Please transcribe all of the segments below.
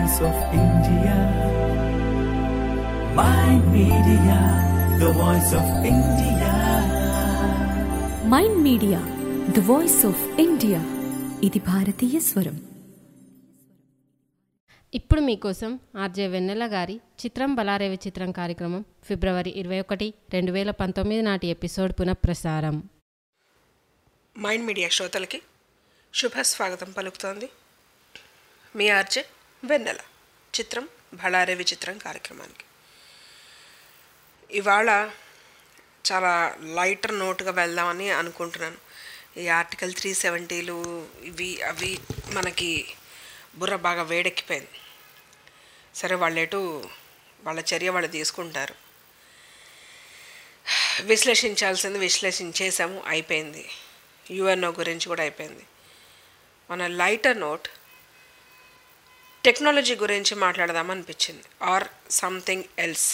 voice of India. My media, the voice of India. Mind Media the voice of India ఇది భారతీయ స్వరం ఇప్పుడు మీకోసం ఆర్జే వెన్నెల గారి చిత్రం బలారేవి చిత్రం కార్యక్రమం ఫిబ్రవరి ఇరవై ఒకటి రెండు వేల పంతొమ్మిది నాటి ఎపిసోడ్ పునఃప్రసారం మైండ్ మీడియా శ్రోతలకి శుభ స్వాగతం పలుకుతోంది మీ ఆర్జే వెన్నెల చిత్రం బళారే విచిత్రం కార్యక్రమానికి ఇవాళ చాలా లైటర్ నోట్గా వెళ్దామని అనుకుంటున్నాను ఈ ఆర్టికల్ త్రీ సెవెంటీలు ఇవి అవి మనకి బుర్ర బాగా వేడెక్కిపోయింది సరే వాళ్ళేటు వాళ్ళ చర్య వాళ్ళు తీసుకుంటారు విశ్లేషించాల్సింది విశ్లేషించేసాము అయిపోయింది యుఎన్ఓ గురించి కూడా అయిపోయింది మన లైటర్ నోట్ టెక్నాలజీ గురించి మాట్లాడదామనిపించింది ఆర్ సంథింగ్ ఎల్స్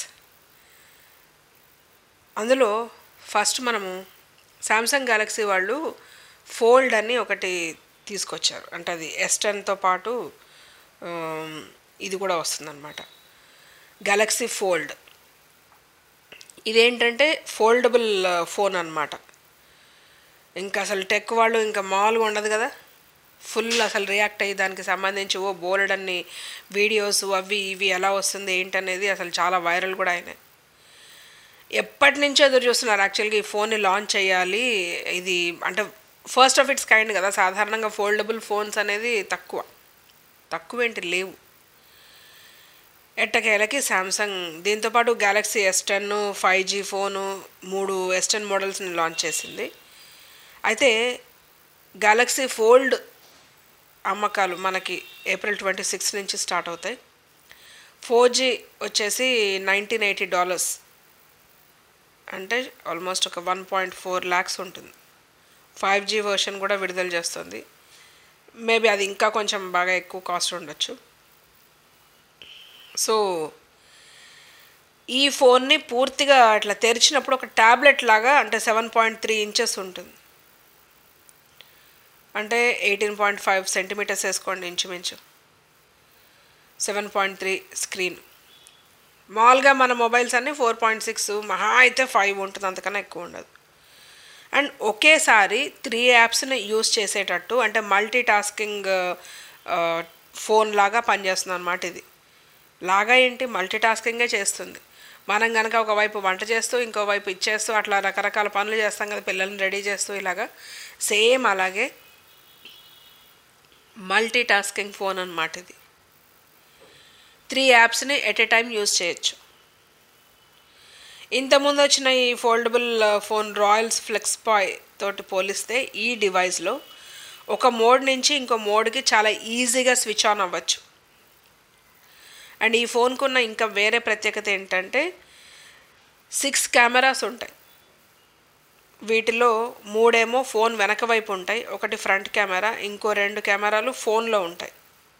అందులో ఫస్ట్ మనము శాంసంగ్ గెలాక్సీ వాళ్ళు ఫోల్డ్ అని ఒకటి తీసుకొచ్చారు అంటే అది ఎస్టెన్తో పాటు ఆమ్, ఇది కూడా వస్తుందన్నమాట గెలాక్సీ ఫోల్డ్ ఇదేంటంటే ఫోల్డబుల్ ఫోన్ అన్నమాట ఇంకా అసలు టెక్ వాళ్ళు ఇంకా మామూలుగా ఉండదు కదా ఫుల్ అసలు రియాక్ట్ అయ్యి దానికి సంబంధించి ఓ బోలెడ్ అన్ని వీడియోస్ అవి ఇవి ఎలా వస్తుంది ఏంటనేది అసలు చాలా వైరల్ కూడా అయినాయి ఎప్పటి నుంచో ఎదురు చూస్తున్నారు యాక్చువల్గా ఈ ఫోన్ని లాంచ్ చేయాలి ఇది అంటే ఫస్ట్ ఆఫ్ ఇట్స్ కైండ్ కదా సాధారణంగా ఫోల్డబుల్ ఫోన్స్ అనేది తక్కువ తక్కువ ఏంటి లేవు ఎట్టకేలకి శాంసంగ్ దీంతోపాటు Galaxy S ten five G phone మూడు ఎస్ టెన్ మోడల్స్ని లాంచ్ చేసింది అయితే గ్యాలక్సీ ఫోల్డ్ అమ్మకాలు మనకి ఏప్రిల్ ట్వంటీ సిక్స్ నుంచి స్టార్ట్ అవుతాయి ఫోర్ జీ వచ్చేసి నైన్టీన్ ఎయిటీ డాలర్స్ అంటే ఆల్మోస్ట్ ఒక వన్ పాయింట్ ఫోర్ ల్యాక్స్ ఉంటుంది ఫైవ్ జీ వర్షన్ కూడా విడుదల చేస్తుంది మేబీ అది ఇంకా కొంచెం బాగా ఎక్కువ కాస్ట్ ఉండొచ్చు సో ఈ ఫోన్ని పూర్తిగా అట్లా తెరిచినప్పుడు ఒక ట్యాబ్లెట్ లాగా అంటే సెవెన్ పాయింట్ త్రీ ఇంచెస్ ఉంటుంది అంటే ఎయిటీన్ పాయింట్ ఫైవ్ సెంటీమీటర్స్ వేసుకోండి ఇంచుమించు సెవెన్ పాయింట్ త్రీ స్క్రీన్ మామూలుగా మన మొబైల్స్ అన్నీ ఫోర్ పాయింట్ సిక్స్ మహా అయితే ఫైవ్ ఉంటుంది అంతకన్నా ఎక్కువ ఉండదు అండ్ ఒకేసారి త్రీ యాప్స్ని యూస్ చేసేటట్టు అంటే మల్టీ టాస్కింగ్ ఫోన్ లాగా పనిచేస్తుంది అనమాట ఇది లాగా ఏంటి మల్టీ టాస్కింగే చేస్తుంది మనం కనుక ఒకవైపు వంట చేస్తూ ఇంకోవైపు ఇచ్చేస్తూ అట్లా రకరకాల పనులు చేస్తాం కదా పిల్లల్ని రెడీ చేస్తూ ఇలాగా సేమ్ అలాగే మల్టీ టాస్కింగ్ ఫోన్ అనమాట ఇది త్రీ యాప్స్ని ఎట్ ఏ టైం యూజ్ చేయొచ్చు ఇంతకుముందు వచ్చిన ఈ foldable phone Royole FlexPai తోటి పోలిస్తే ఈ డివైస్లో ఒక మోడ్ నుంచి ఇంకో మోడ్కి చాలా ఈజీగా స్విచ్ ఆన్ అవ్వచ్చు అండ్ ఈ ఫోన్కు ఉన్న ఇంకా వేరే ప్రత్యేకత ఏంటంటే సిక్స్ కెమెరాస్ ఉంటాయి వీటిలో మూడేమో ఫోన్ వెనక వైపు ఉంటాయి ఒకటి ఫ్రంట్ కెమెరా ఇంకో రెండు కెమెరాలు ఫోన్లో ఉంటాయి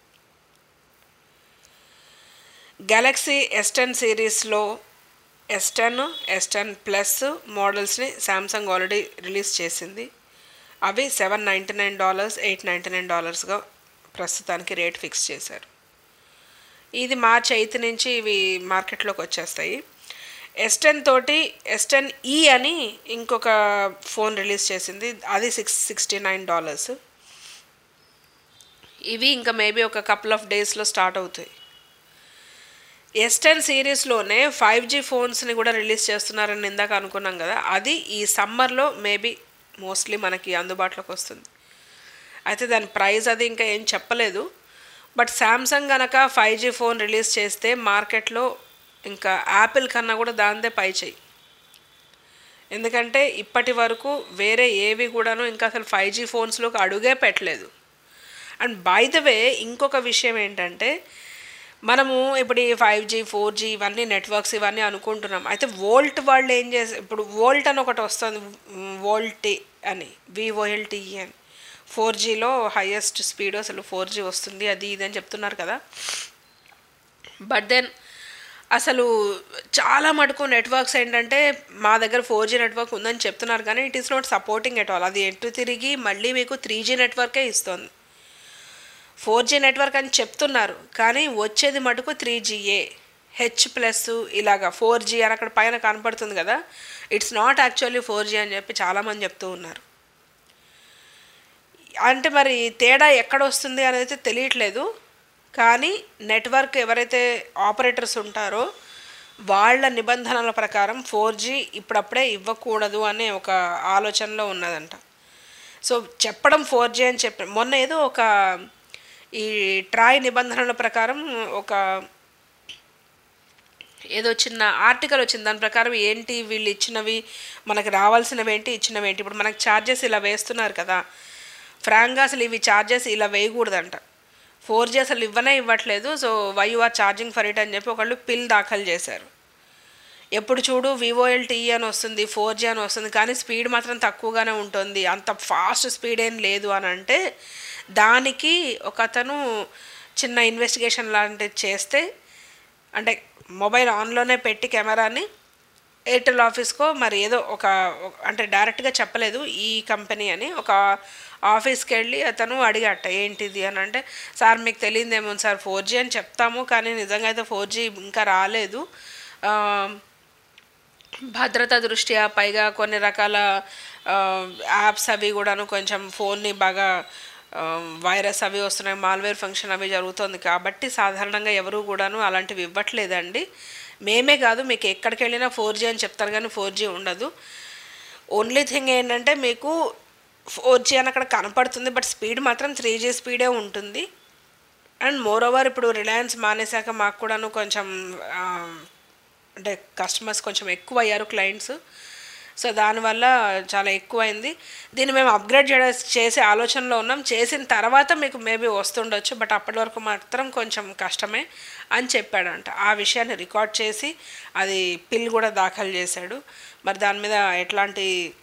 గెలాక్సీ ఎస్ టెన్ సిరీస్లో S ten S ten plus మోడల్స్ని శాంసంగ్ ఆల్రెడీ రిలీజ్ చేసింది అవి seven ninety nine dollars eight ninety nine డాలర్స్గా ప్రస్తుతానికి రేట్ ఫిక్స్ చేశారు ఇది మార్చ్ ఎయిత్ నుంచి ఇవి మార్కెట్లోకి వచ్చేస్తాయి ఎస్ టెన్ తోటి ఎస్ టెన్ ఈ అని ఇంకొక ఫోన్ రిలీజ్ చేసింది అది సిక్స్ సిక్స్టీ నైన్ డాలర్స్ ఇవి ఇంకా మేబీ ఒక కపుల్ ఆఫ్ డేస్లో స్టార్ట్ అవుతాయి ఎస్ టెన్ సిరీస్లోనే ఫైవ్ జీ ఫోన్స్ని కూడా రిలీజ్ చేస్తున్నారని ఇందాక అనుకున్నాం కదా అది ఈ సమ్మర్లో మేబీ మోస్ట్లీ మనకి అందుబాటులోకి వస్తుంది అయితే దాని ప్రైస్ అది ఇంకా ఏం చెప్పలేదు బట్ శాంసంగ్ కనుక ఫైవ్ జీ ఫోన్ రిలీజ్ చేస్తే మార్కెట్లో ఇంకా యాపిల్ కన్నా కూడా దాందే పై చేయి ఎందుకంటే ఇప్పటి వరకు వేరే ఏవి కూడాను ఇంకా అసలు ఫైవ్ జీ ఫోన్స్లోకి అడుగే పెట్టలేదు అండ్ బై ద వే ఇంకొక విషయం ఏంటంటే మనము ఇప్పుడు ఈ ఫైవ్ జీ ఫోర్ జీ ఇవన్నీ నెట్వర్క్స్ ఇవన్నీ అనుకుంటున్నాం అయితే వోల్ట్ వాళ్ళు ఏం చేసి ఇప్పుడు వోల్ట్ అని ఒకటి వస్తుంది వోల్టీ అని విఓఎల్టీ అని ఫోర్ జీలో హైయెస్ట్ స్పీడ్ అసలు ఫోర్ జీ వస్తుంది అది ఇది అని చెప్తున్నారు కదా బట్ దెన్ అసలు చాలా మటుకు నెట్వర్క్స్ ఏంటంటే మా దగ్గర ఫోర్ జీ నెట్వర్క్ ఉందని చెప్తున్నారు కానీ it is not supporting at all అది ఎటు తిరిగి మళ్ళీ మీకు త్రీ జీ నెట్వర్కే ఇస్తుంది ఫోర్ జీ నెట్వర్క్ అని చెప్తున్నారు కానీ వచ్చేది మటుకు త్రీ జీఏ హెచ్ ప్లస్ ఇలాగా ఫోర్ జీ అని అక్కడ పైన కనపడుతుంది కదా it's not actually four G అని చెప్పి చాలామంది చెప్తూ ఉన్నారు అంటే మరి తేడా ఎక్కడ వస్తుంది అనేది అయితే తెలియట్లేదు కానీ నెట్వర్క్ ఎవరైతే ఆపరేటర్స్ ఉంటారో వాళ్ళ నిబంధనల ప్రకారం ఫోర్ జీ ఇప్పుడప్పుడే ఇవ్వకూడదు అనే ఒక ఆలోచనలో ఉన్నదంట సో చెప్పడం ఫోర్ జీ అని చెప్పి మొన్న ఏదో ఒక ఈ ట్రాయ్ నిబంధనల ప్రకారం ఒక ఏదో చిన్న ఆర్టికల్ వచ్చింది దాని ప్రకారం ఏంటి వీళ్ళు ఇచ్చినవి మనకు రావాల్సినవి ఏంటి ఇచ్చినవి ఏంటి ఇప్పుడు మనకు ఛార్జెస్ ఇలా వేస్తున్నారు కదా ఫ్రాంక్గా అసలు ఇవి ఛార్జెస్ ఇలా వేయకూడదంట ఫోర్ జీ అసలు ఇవ్వనే ఇవ్వట్లేదు so why you are charging for it అని చెప్పి ఒకళ్ళు పిల్ దాఖలు చేశారు ఎప్పుడు చూడు వివోఎల్టీ అని వస్తుంది ఫోర్ జీ అని వస్తుంది కానీ స్పీడ్ మాత్రం తక్కువగానే ఉంటుంది అంత ఫాస్ట్ స్పీడ్ ఏం లేదు అని అంటే దానికి ఒక అతను చిన్న ఇన్వెస్టిగేషన్ లాంటిది చేస్తే అంటే మొబైల్ ఆన్లోనే పెట్టి కెమెరాని ఎయిర్టెల్ ఆఫీస్కో మరి ఏదో ఒక ఒక- అంటే డైరెక్ట్గా చెప్పలేదు ఈ కంపెనీ అని ఒక ఆఫీస్కి వెళ్ళి అతను అడిగట ఏంటిది అని అంటే సార్ మీకు తెలియదేమో సార్ ఫోర్ జీ అని చెప్తాము కానీ నిజంగా అయితే ఫోర్ జీ ఇంకా రాలేదు ఆ, భద్రత దృష్ట్యా పైగా కొన్ని రకాల ఆ, యాప్స్ అవి కూడాను కొంచెం ఫోన్ని బాగా ఆ, వైరస్ అవి వస్తున్నాయి మాల్వేర్ ఫంక్షన్ అవి జరుగుతుంది కాబట్టి సాధారణంగా ఎవరు కూడాను అలాంటివి ఇవ్వట్లేదండి మేమే కాదు మీకు ఎక్కడికి వెళ్ళినా ఫోర్ జీ అని చెప్తారు కానీ ఫోర్ జీ ఉండదు ఓన్లీ థింగ్ ఏంటంటే మీకు ఫోర్ జీ అని అక్కడ కనపడుతుంది బట్ స్పీడ్ మాత్రం త్రీ జీ స్పీడే ఉంటుంది అండ్ మోర్ ఓవర్ ఇప్పుడు రిలయన్స్ మానేశాక మాకు కూడాను కొంచెం ఆ, అంటే కస్టమర్స్ కొంచెం ఎక్కువ అయ్యారు క్లయింట్స్ సో దానివల్ల చాలా ఎక్కువైంది దీన్ని మేము అప్గ్రేడ్ చేయడం చేసే ఆలోచనలో ఉన్నాం చేసిన తర్వాత మీకు మేబీ వస్తుండొచ్చు బట్ అప్పటి వరకు మాత్రం కొంచెం కష్టమే అని చెప్పాడంట ఆ విషయాన్ని రికార్డ్ చేసి అది పిల్ కూడా దాఖలు చేశాడు మరి దాని మీద ఎట్లాంటి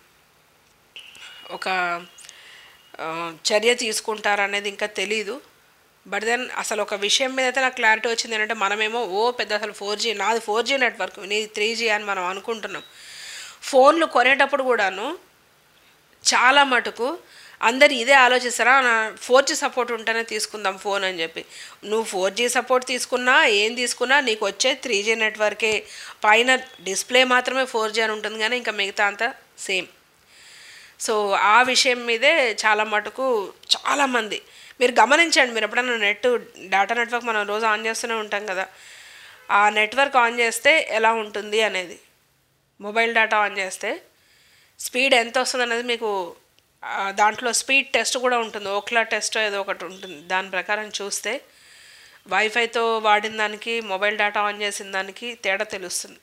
ఒక ఆ, చర్య తీసుకుంటారనేది ఇంకా తెలీదు బట్ దెన్ అసలు ఒక విషయం మీద అయితే నాకు క్లారిటీ వచ్చింది ఏంటంటే మనమేమో ఓ పెద్ద అసలు ఫోర్ జీ నాది ఫోర్ జీ నెట్వర్క్ నీది త్రీ జీ అని మనం అనుకుంటున్నాం ఫోన్లు కొనేటప్పుడు కూడాను చాలా మటుకు అందరు ఇదే ఆలోచిస్తారా ఫోర్ జీ సపోర్ట్ ఉంటేనే తీసుకుందాం ఫోన్ అని చెప్పి నువ్వు ఫోర్ జీ సపోర్ట్ తీసుకున్నా ఏం తీసుకున్నా నీకు వచ్చే త్రీ జీ నెట్వర్కే పైన డిస్ప్లే మాత్రమే ఫోర్ జీ అని ఉంటుంది కానీ ఇంకా మిగతా అంతా సేమ్ సో ఆ విషయం మీదే చాలా మటుకు చాలామంది మీరు గమనించండి మీరు ఎప్పుడైనా నెట్ డేటా నెట్వర్క్ మనం రోజు ఆన్ చేస్తూనే ఉంటాం కదా ఆ నెట్వర్క్ ఆన్ చేస్తే ఎలా ఉంటుంది అనేది మొబైల్ డేటా ఆన్ చేస్తే స్పీడ్ ఎంత వస్తుంది అనేది మీకు ఆ, దాంట్లో స్పీడ్ టెస్ట్ కూడా ఉంటుంది ఓక్లా టెస్ట్ ఏదో ఒకటి ఉంటుంది దాని ప్రకారం చూస్తే వైఫైతో వాడిన దానికి మొబైల్ డేటా ఆన్ చేసిన దానికి తేడా తెలుస్తుంది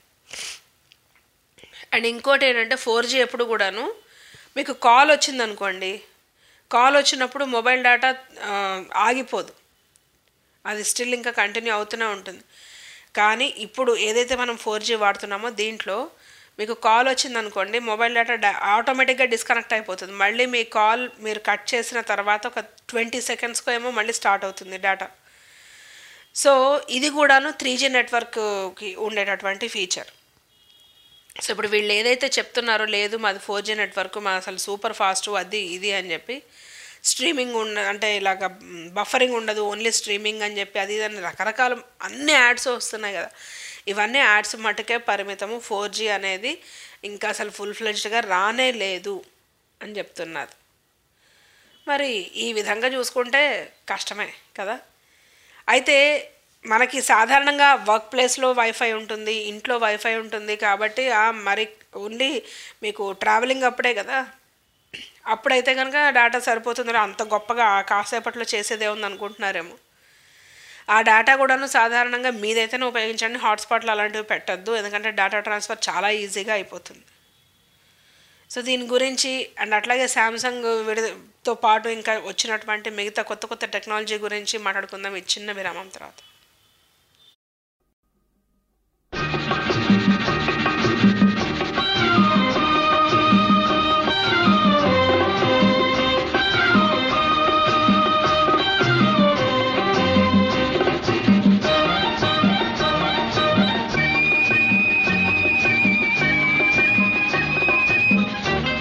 అండ్ ఇంకోటి ఏంటంటే ఫోర్ జీ ఎప్పుడు కూడాను మీకు కాల్ వచ్చిందనుకోండి కాల్ వచ్చినప్పుడు మొబైల్ డేటా ఆ, ఆగిపోదు అది స్టిల్ ఇంకా కంటిన్యూ అవుతూనే ఉంటుంది కానీ ఇప్పుడు ఏదైతే మనం ఫోర్ జీ వాడుతున్నామో దీంట్లో మీకు కాల్ వచ్చిందనుకోండి మొబైల్ డేటా డా ఆటోమేటిక్గా డిస్కనెక్ట్ అయిపోతుంది మళ్ళీ మీ కాల్ మీరు కట్ చేసిన తర్వాత ఒక ట్వంటీ సెకండ్స్కో ఏమో మళ్ళీ స్టార్ట్ అవుతుంది డేటా సో ఇది కూడాను త్రీ జీ నెట్వర్క్కి ఉండేటటువంటి ఫీచర్ సో ఇప్పుడు వీళ్ళు ఏదైతే చెప్తున్నారో లేదు మాది ఫోర్ జీ నెట్వర్క్ మా అసలు సూపర్ ఫాస్ట్ అది ఇది అని చెప్పి స్ట్రీమింగ్ ఉండ అంటే ఇలాగ బఫరింగ్ ఉండదు ఓన్లీ స్ట్రీమింగ్ అని చెప్పి అది ఇది అని రకరకాల అన్ని యాడ్స్ వస్తున్నాయి కదా ఇవన్నీ యాడ్స్ మటుకే పరిమితము ఫోర్ జీ అనేది ఇంకా అసలు ఫుల్ ఫ్లెడ్జ్డ్గా రానే లేదు అని చెప్తున్నారు మరి ఈ విధంగా చూసుకుంటే కష్టమే కదా అయితే మనకి సాధారణంగా వర్క్ ప్లేస్లో వైఫై ఉంటుంది ఇంట్లో వైఫై ఉంటుంది కాబట్టి ఆ మరి ఓన్లీ మీకు ట్రావెలింగ్ అప్పుడే కదా అప్పుడైతే కనుక డేటా సరిపోతుంది అంత గొప్పగా ఆ కాసేపట్లో చేసేదే ఉంది అనుకుంటున్నారేమో ఆ డేటా కూడాను సాధారణంగా మీదైతేనే ఉపయోగించండి హాట్స్పాట్లు అలాంటివి పెట్టద్దు ఎందుకంటే డేటా ట్రాన్స్ఫర్ చాలా ఈజీగా అయిపోతుంది సో దీని గురించి అండ్ అట్లాగే శాంసంగ్ విడితో పాటు ఇంకా వచ్చినటువంటి మిగతా కొత్త కొత్త టెక్నాలజీ గురించి మాట్లాడుకుందాం ఈ చిన్న విరామం తర్వాత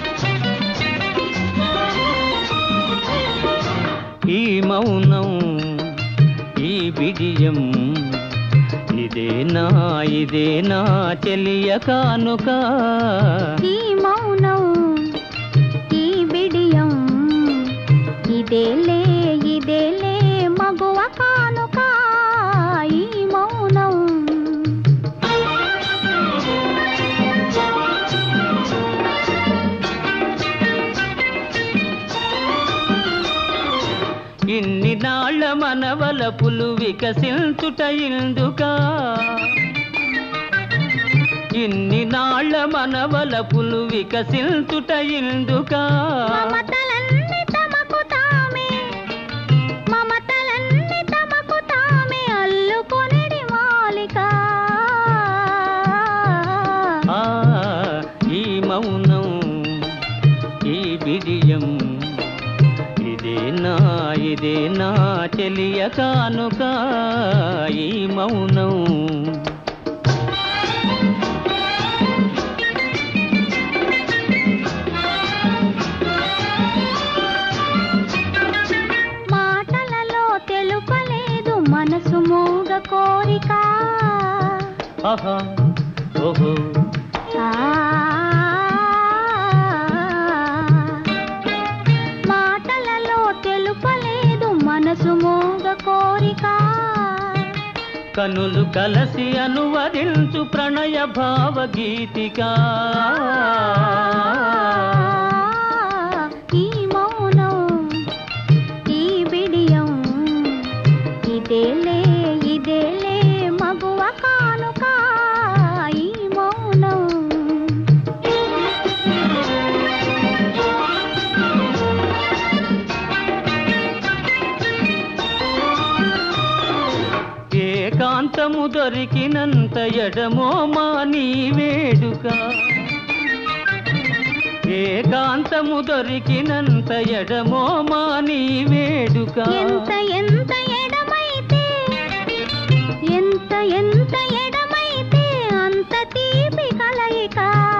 ఈ మౌనం ఇదేనా ఇదేనా చెలియ కానుక ఈ మౌనం ఈ బిడియం ఇదేలే ఇదేలే మగువ కానుక ఈ మౌనం ఇన్ని నాళ్ళ మనవలపులు వికసించుట ఇందుకా ఇన్ని నాళ్ళ మనవలపులు వికసించుట ఇందుకా మమతలన్నీ తమకు తామే మమతలన్నీ తమకు తామే అల్లుకొనిడి మాలిక ఆ ఈ మౌనం ఈ బిడియం ఇదేనా ఇదేనా చెలియ కానుక ఈ మౌనం మాటలలో తెలుపలేదు మనసు మూగ కోరిక ఆహా ఓహో ఆ మాటలలో తెలుపలేదు మనసు మూగ కోరిక కనులు కలసి అనువదించు ప్రణయ భావగీతిక ఈ మౌనం ఈ బిడియం ఇదేలే ఇదేలే మగువ కానుక ఈ మౌనం ఏకాంతము దొరికినంత ఎడమో మా నీ వేడుక ఏకాంతము దొరికినంత ఎడమో మా నీ వేడుక ఎంత ఎంత ఎడమైతే ఎంత ఎంత ఎడమైతే అంత తీపి కలయిక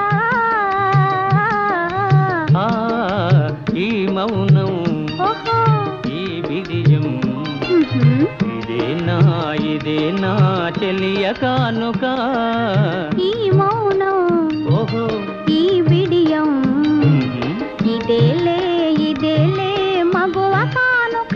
ఆ, ఈ మౌనం ఓహో ఈ విజయం ఉహుం. ఇదేనా ఇదేనా చెలియ కానుక ఈ మౌనం ఓహో ఈ బిడియం ఉహు. ఇదేలే ఇదేలే మగువ కానుక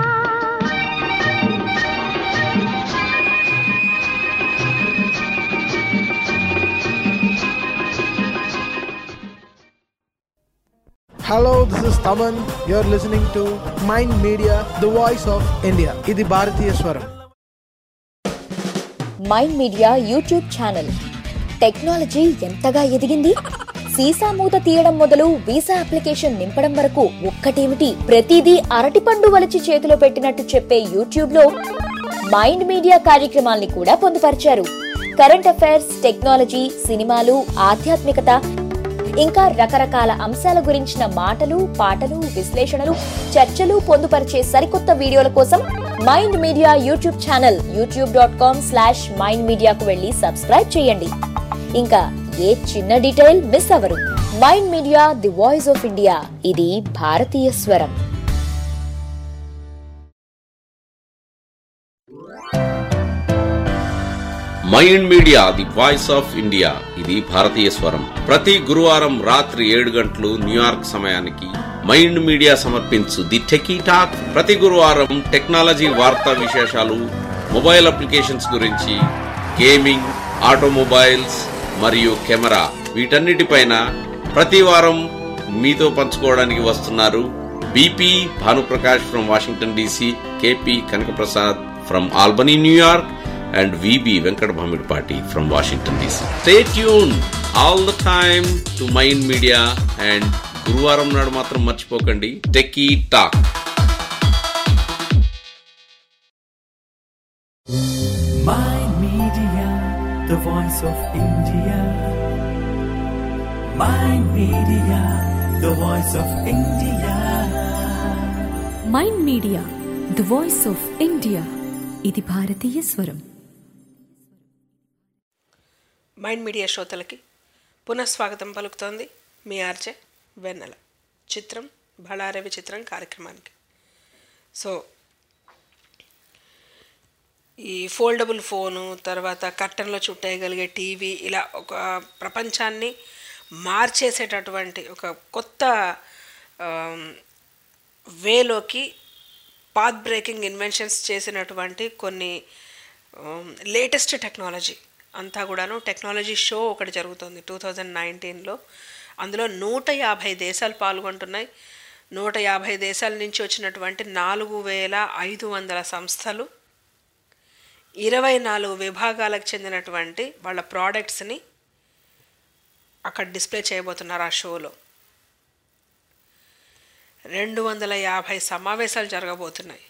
Hello, this is Taman. You're listening to Mind Media, the voice of India. ఇది భారతీయ స్వరం Mind Media YouTube channel technology ఎంతగా ఎదిగింది సీసా మూత తీయడం మొదలు వీసా అప్లికేషన్ నింపడం వరకు ఒక్కటేమిటి ప్రతిదీ అరటిపండు వలిచి చేతిలో పెట్టినట్టు చెప్పే యూట్యూబ్ లో మైండ్ మీడియా కార్యక్రమాల్ని కూడా పొందుపరిచారు కరెంట్ అఫైర్స్ టెక్నాలజీ సినిమాలు ఆధ్యాత్మికత ఇంకా రకరకాల అంశాల గురించిన మాటలు పాటలు విశ్లేషణలు చర్చలు పొందుపరిచే సరికొత్త వీడియోల కోసం Mind Media YouTube channel YouTube dot com slash Mind మీడియాకు వెళ్ళి సబ్స్క్రైబ్ చేయండి ఇంకా ఏ చిన్న డీటెయిల్ మిస్ అవరు Mind Media the voice of India ఇది భారతీయ స్వరం Mind Media the voice of India ఇది భారతీయ స్వరం ప్రతి గురువారం రాత్రి ఏడు గంటలు న్యూయార్క్ సమయానికి మైండ్ మీడియా సమర్పించు ది టెకీ టాక్ ప్రతి గురువారం టెక్నాలజీ వార్తా విశేషాలు మొబైల్ అప్లికేషన్స్ గురించి గేమింగ్ ఆటోమొబైల్స్ మరియు కెమెరా వీటన్నిటిపైన ప్రతి వారం మీతో పంచుకోవడానికి వస్తున్నారు B P Bhanuprakash from Washington D C K P Kanakaprasad from Albany New York and VB Venkat Bhamidpati from Washington DC. Stay tuned all the time to Mind Media and గురువారం నాడు మాత్రం మర్చిపోకండి techie talk Mind Media, the voice of India. Mind Media, the voice of India. Mind Media the voice of India ఇది భారతీయ స్వరం Mind media శ్రోతలకి పునఃస్వాగతం పలుకుతోంది మీ ఆర్జే వెన్నెల చిత్రం బళారవి చిత్రం కార్యక్రమానికి సో ఈ ఫోల్డబుల్ ఫోను తర్వాత కర్టన్లో చుట్టేయగలిగే టీవీ ఇలా ఒక ప్రపంచాన్ని మార్చేసేటటువంటి ఒక కొత్త ఆమ్, వేలోకి పాత్ బ్రేకింగ్ ఇన్వెన్షన్స్ చేసినటువంటి కొన్ని లేటెస్ట్ టెక్నాలజీ అంతా కూడాను టెక్నాలజీ షో ఒకటి జరుగుతుంది టూ థౌజండ్ నైన్టీన్లో అందులో నూట యాభై దేశాలు పాల్గొంటున్నాయి నూట యాభై దేశాల నుంచి వచ్చినటువంటి నాలుగు వేల ఐదు వందల సంస్థలు ఇరవై నాలుగు విభాగాలకు చెందినటువంటి వాళ్ళ ప్రోడక్ట్స్ని అక్కడ డిస్ప్లే చేయబోతున్నారు ఆ షోలో రెండు వందల యాభై సమావేశాలు జరగబోతున్నాయి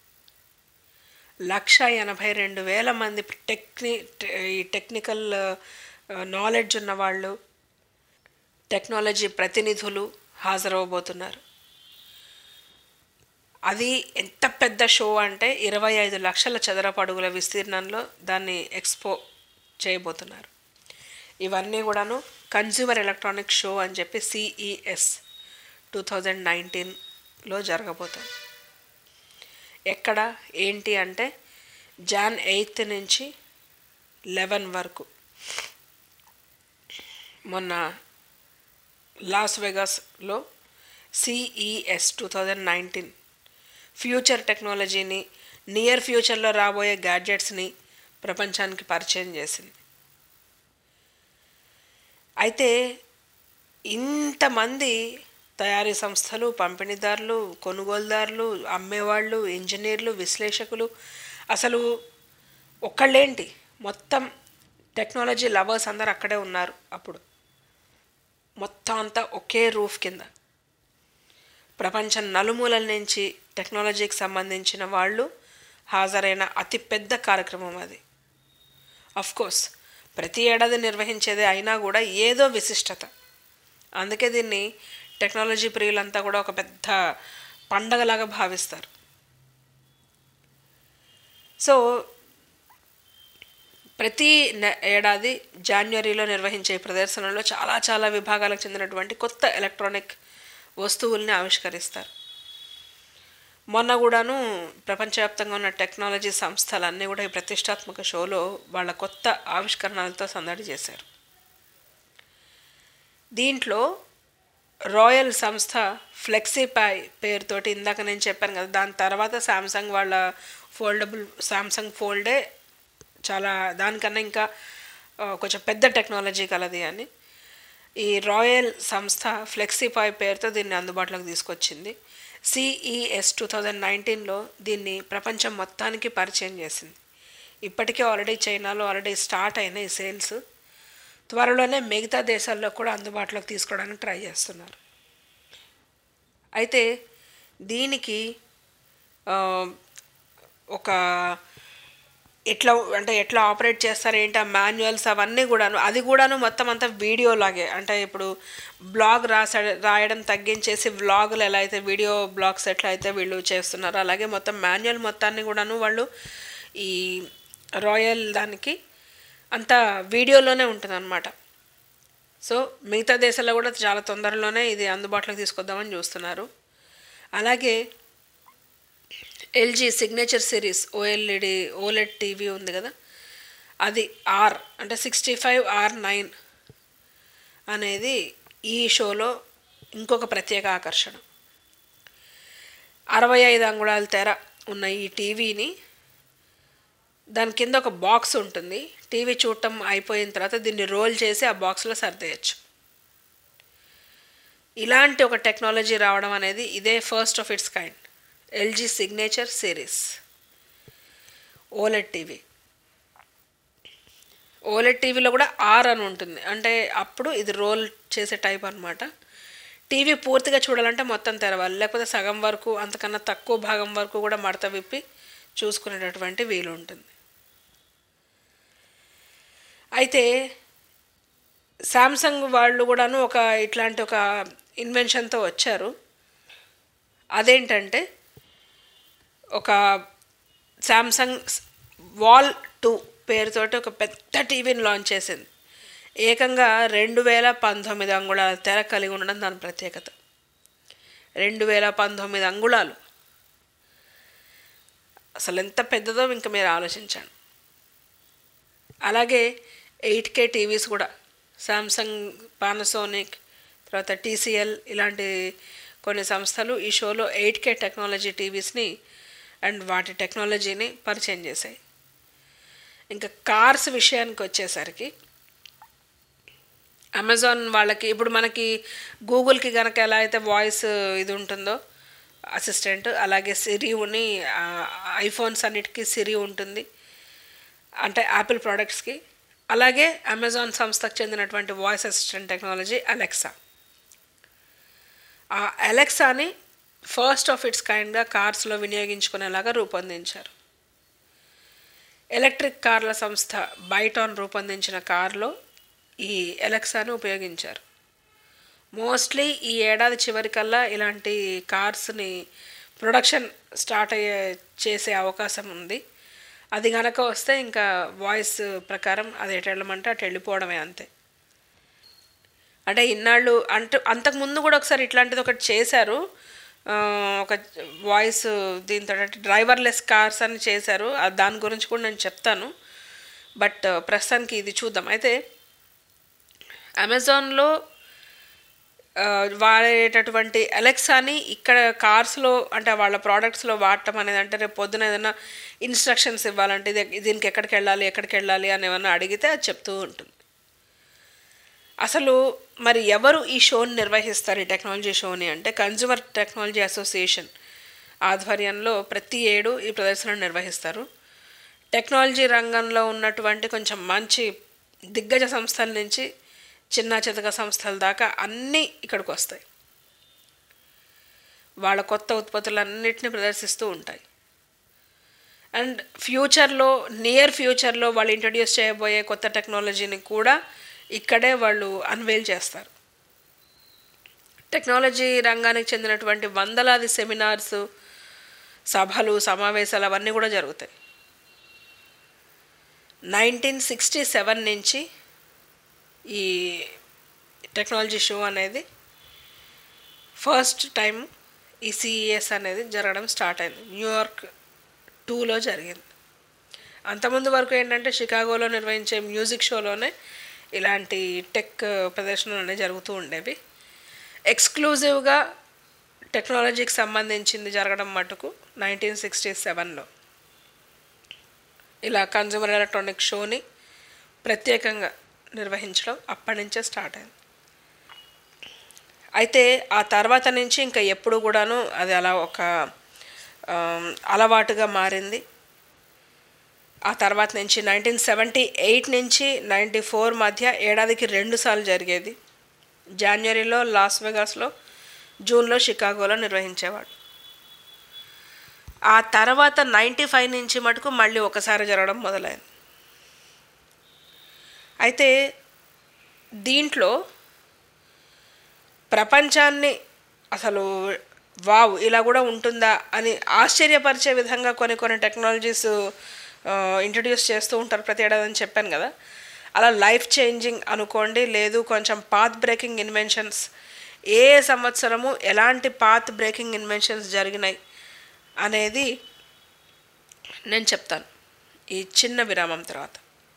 లక్ష ఎనభై రెండు వేల మంది టెక్ని ఈ టెక్నికల్ నాలెడ్జ్ ఉన్నవాళ్ళు టెక్నాలజీ ప్రతినిధులు హాజరవబోతున్నారు అది ఎంత పెద్ద షో అంటే ఇరవై ఐదు లక్షల చదరపు అడుగుల విస్తీర్ణంలో దాన్ని ఎక్స్పో చేయబోతున్నారు ఇవన్నీ కూడాను కన్జ్యూమర్ ఎలక్ట్రానిక్ షో అని చెప్పి సిఈఎస్ టూ థౌజండ్ నైన్టీన్లో జరగబోతుంది ఎక్కడ ఏంటి అంటే జాన్ ఎయిత్ నుంచి లెవెన్ వరకు మొన్న లాస్ వెగాస్లో CES two thousand nineteen future టెక్నాలజీని నియర్ ఫ్యూచర్లో రాబోయే గ్యాడ్జెట్స్ని ప్రపంచానికి పరిచయం చేసింది అయితే ఇంతమంది తయారీ సంస్థలు పంపిణీదారులు కొనుగోలుదారులు అమ్మేవాళ్ళు ఇంజనీర్లు విశ్లేషకులు అసలు ఒక్కళ్ళేంటి మొత్తం టెక్నాలజీ లవర్స్ అందరు అక్కడే ఉన్నారు అప్పుడు మొత్తం అంతా ఒకే రూఫ్ కింద ప్రపంచం నలుమూలల నుంచి టెక్నాలజీకి సంబంధించిన వాళ్ళు హాజరైన అతిపెద్ద కార్యక్రమం అది కోర్స్ ప్రతి ఏడాది నిర్వహించేదే అయినా కూడా ఏదో విశిష్టత అందుకే దీన్ని టెక్నాలజీ ప్రియులంతా కూడా ఒక పెద్ద పండగలాగా భావిస్తారు సో ప్రతి నె- ఏడాది జాన్వరిలో నిర్వహించే ఈ ప్రదర్శనలో చాలా చాలా విభాగాలకు చెందినటువంటి కొత్త ఎలక్ట్రానిక్ వస్తువుల్ని ఆవిష్కరిస్తారు మొన్న కూడాను ప్రపంచవ్యాప్తంగా ఉన్న టెక్నాలజీ సంస్థలన్నీ కూడా ఈ ప్రతిష్టాత్మక షోలో వాళ్ళ కొత్త ఆవిష్కరణలతో సందడి చేశారు దీంట్లో రాయల్ సంస్థ ఫ్లెక్సీపై పేరుతోటి ఇందాక నేను చెప్పాను కదా దాని తర్వాత శాంసంగ్ వాళ్ళ ఫోల్డబుల్ శాంసంగ్ ఫోల్డే చాలా దానికన్నా ఇంకా ఆ, కొంచెం పెద్ద టెక్నాలజీ కలది అని ఈ రాయల్ సంస్థ ఫ్లెక్సీపాయ్ పేరుతో దీన్ని అందుబాటులోకి తీసుకొచ్చింది సిఈఎస్ టూ థౌజండ్ నైన్టీన్లో దీన్ని ప్రపంచం మొత్తానికి పరిచయం చేసింది ఇప్పటికే ఆల్రెడీ చైనాలో ఆల్రెడీ స్టార్ట్ అయినాయి సేల్స్ త్వరలోనే మిగతా దేశాల్లో కూడా అందుబాటులోకి తీసుకోవడానికి ట్రై చేస్తున్నారు అయితే దీనికి ఆ, ఒక ఎట్లా అంటే ఎట్లా ఆపరేట్ చేస్తారు ఏంటి ఆ మాన్యువల్స్ అవన్నీ కూడాను అది కూడాను మొత్తం అంతా వీడియో లాగే అంటే ఇప్పుడు బ్లాగ్ రాస రాయడం తగ్గించేసి వ్లాగులు ఎలా అయితే వీడియో బ్లాగ్స్ ఎట్లా అయితే వీళ్ళు చేస్తున్నారో అలాగే మొత్తం మాన్యువల్ మొత్తాన్ని కూడాను వాళ్ళు ఈ రాయల్ దానికి అంతా వీడియోలోనే ఉంటుంది అనమాట సో మిగతా దేశాల్లో కూడా చాలా తొందరలోనే ఇది అందుబాటులోకి తీసుకొద్దామని చూస్తున్నారు అలాగే LG signature series OLED OLED TV ఉంది కదా అది ఆర్ అంటే సిక్స్టీ ఫైవ్ ఆర్ నైన్ అనేది ఈ షోలో ఇంకొక ప్రత్యేక ఆకర్షణ అరవై ఐదు అంగుళాల తెర ఉన్న ఈ టీవీని దాని కింద ఒక బాక్స్ ఉంటుంది టీవీ చూడటం అయిపోయిన తర్వాత దీన్ని రోల్ చేసి ఆ బాక్స్లో సర్దేయచ్చు ఇలాంటి ఒక టెక్నాలజీ రావడం అనేది ఇదే first of its kind LG signature series OLED TV OLED టీవీలో కూడా ఆర్ అని ఉంటుంది అంటే అప్పుడు ఇది రోల్ చేసే టైప్ అనమాట టీవీ పూర్తిగా చూడాలంటే మొత్తం తెరవాలి లేకపోతే సగం వరకు అంతకన్నా తక్కువ భాగం వరకు కూడా మడత విప్పి చూసుకునేటటువంటి వీలు ఉంటుంది అయితే శాంసంగ్ వాళ్ళు కూడాను ఒక ఇట్లాంటి ఒక ఇన్వెన్షన్తో వచ్చారు అదేంటంటే ఒక శాంసంగ్ వాల్ టూ పేరుతోటి ఒక పెద్ద టీవీని లాంచ్ చేసింది ఏకంగా రెండు వేల పంతొమ్మిది అంగుళాల తెర కలిగి ఉండడం దాని ప్రత్యేకత రెండు వేల పంతొమ్మిది అంగుళాలు అసలు ఎంత పెద్దదో ఇంకా మీరు ఆలోచించండి అలాగే ఎయిట్ కే టీవీస్ కూడా సామ్సంగ్ పానసోనిక్ తర్వాత టీసీఎల్ ఇలాంటి కొన్ని సంస్థలు ఈ షోలో ఎయిట్ కే టెక్నాలజీ టీవీస్ని అండ్ వాటి టెక్నాలజీని పరిచయం చేశాయి ఇంకా కార్స్ విషయానికి వచ్చేసరికి అమెజాన్ వాళ్ళకి ఇప్పుడు మనకి గూగుల్కి కనుక ఎలా అయితే వాయిస్ ఇది ఉంటుందో అసిస్టెంట్ అలాగే సిరి ఉని ఐఫోన్స్ అన్నిటికీ సిరి ఉంటుంది అంటే యాపిల్ ప్రోడక్ట్స్కి అలాగే అమెజాన్ సంస్థకు చెందినటువంటి వాయిస్ అసిస్టెంట్ టెక్నాలజీ అలెక్సా ఆ అలెక్సాని ఫస్ట్ ఆఫ్ ఇట్స్ కైండ్గా కార్స్లో వినియోగించుకునేలాగా రూపొందించారు ఎలక్ట్రిక్ కార్ల సంస్థ బైటాన్ రూపొందించిన కారులో ఈ ఎలక్సాను ఉపయోగించారు మోస్ట్లీ ఈ ఏడాది చివరికల్లా ఇలాంటి కార్స్ని ప్రొడక్షన్ స్టార్ట్ అయ్యే చేసే అవకాశం ఉంది అది కనుక వస్తే ఇంకా వాయిస్ ప్రకారం అది ఎటు వెళ్ళమంటే అటు వెళ్ళిపోవడమే అంతే అంటే ఇన్నాళ్ళు అంటే అంతకుముందు కూడా ఒకసారి ఇట్లాంటిది ఒకటి చేశారు ఆ, ఒక వాయిస్ దీంతో అంటే డ్రైవర్లెస్ కార్స్ అని చేశారు ఆ దాని గురించి కూడా నేను చెప్తాను బట్ ప్రస్తుతానికి ఇది చూద్దాం అయితే అమెజాన్లో ఆ, వాడేటటువంటి అలెక్సాని ఇక్కడ కార్స్లో అంటే వాళ్ళ ప్రోడక్ట్స్లో వాడటం అనేది అంటే రేపు పొద్దున ఏదైనా ఇన్స్ట్రక్షన్స్ ఇవ్వాలంటే ఇది దీనికి ఎక్కడికి వెళ్ళాలి ఎక్కడికి వెళ్ళాలి అని ఏమన్నా అడిగితే అది చెప్తూ ఉంటుంది అసలు మరి ఎవరు ఈ షోని నిర్వహిస్తారు ఈ టెక్నాలజీ షోని అంటే కన్జ్యూమర్ టెక్నాలజీ అసోసియేషన్ ఆధ్వర్యంలో ప్రతి ఏడు ఈ ప్రదర్శనను నిర్వహిస్తారు టెక్నాలజీ రంగంలో ఉన్నటువంటి కొంచెం మంచి దిగ్గజ సంస్థల నుంచి చిన్న చితక సంస్థల దాకా అన్నీ ఇక్కడికి వస్తాయి వాళ్ళ కొత్త ఉత్పత్తులన్నిటిని ప్రదర్శిస్తూ ఉంటాయి అండ్ ఫ్యూచర్లో నియర్ ఫ్యూచర్లో వాళ్ళు ఇంట్రడ్యూస్ చేయబోయే కొత్త టెక్నాలజీని కూడా ఇక్కడే వాళ్ళు అన్వేల్ చేస్తారు టెక్నాలజీ రంగానికి చెందినటువంటి వందలాది సెమినార్స్ సభలు సమావేశాలు అవన్నీ కూడా జరుగుతాయి నైన్టీన్ సిక్స్టీ సెవెన్ నుంచి ఈ టెక్నాలజీ షో అనేది ఫస్ట్ టైం ఈ సిఈఎస్ అనేది జరగడం స్టార్ట్ అయింది న్యూయార్క్ టూలో జరిగింది అంతకుముందు వరకు ఏంటంటే షికాగోలో నిర్వహించే మ్యూజిక్ షోలోనే ఇలాంటి టెక్ ప్రదర్శనలు అనేవి జరుగుతూ ఉండేవి ఎక్స్క్లూజివ్గా టెక్నాలజీకి సంబంధించింది జరగడం మటుకు నైన్టీన్ సిక్స్టీ సెవెన్లో ఇలా కన్జ్యూమర్ ఎలక్ట్రానిక్ షోని ప్రత్యేకంగా నిర్వహించడం అప్పటి నుంచే స్టార్ట్ అయింది అయితే ఆ తర్వాత నుంచి ఇంకా ఎప్పుడు కూడాను అది అలా ఒక ఆమ్, అలవాటుగా మారింది ఆ తర్వాత నుంచి నైన్టీన్ సెవెంటీ ఎయిట్ నుంచి నైంటీ ఫోర్ మధ్య ఏడాదికి రెండుసార్లు జరిగేది జనవరిలో లాస్ వెగాస్లో జూన్లో షికాగోలో నిర్వహించేవాడు ఆ తర్వాత నైంటీ ఫైవ్ నుంచి మటుకు మళ్ళీ ఒకసారి జరగడం మొదలైంది అయితే దీంట్లో ప్రపంచాన్ని అసలు వావ్ ఇలా కూడా ఉంటుందా అని ఆశ్చర్యపరిచే విధంగా కొన్ని కొన్ని టెక్నాలజీస్ ఇంట్రడ్యూస్ చేస్తూ ఉంటారు ప్రతి ఏడాది అని చెప్పాను కదా అలా లైఫ్ చేంజింగ్ అనుకోండి లేదు కొంచెం పాత్ బ్రేకింగ్ ఇన్వెన్షన్స్ ఏ సంవత్సరము ఎలాంటి పాత్ బ్రేకింగ్ ఇన్వెన్షన్స్ జరిగినాయి అనేది నేను చెప్తాను ఈ చిన్న విరామం తర్వాత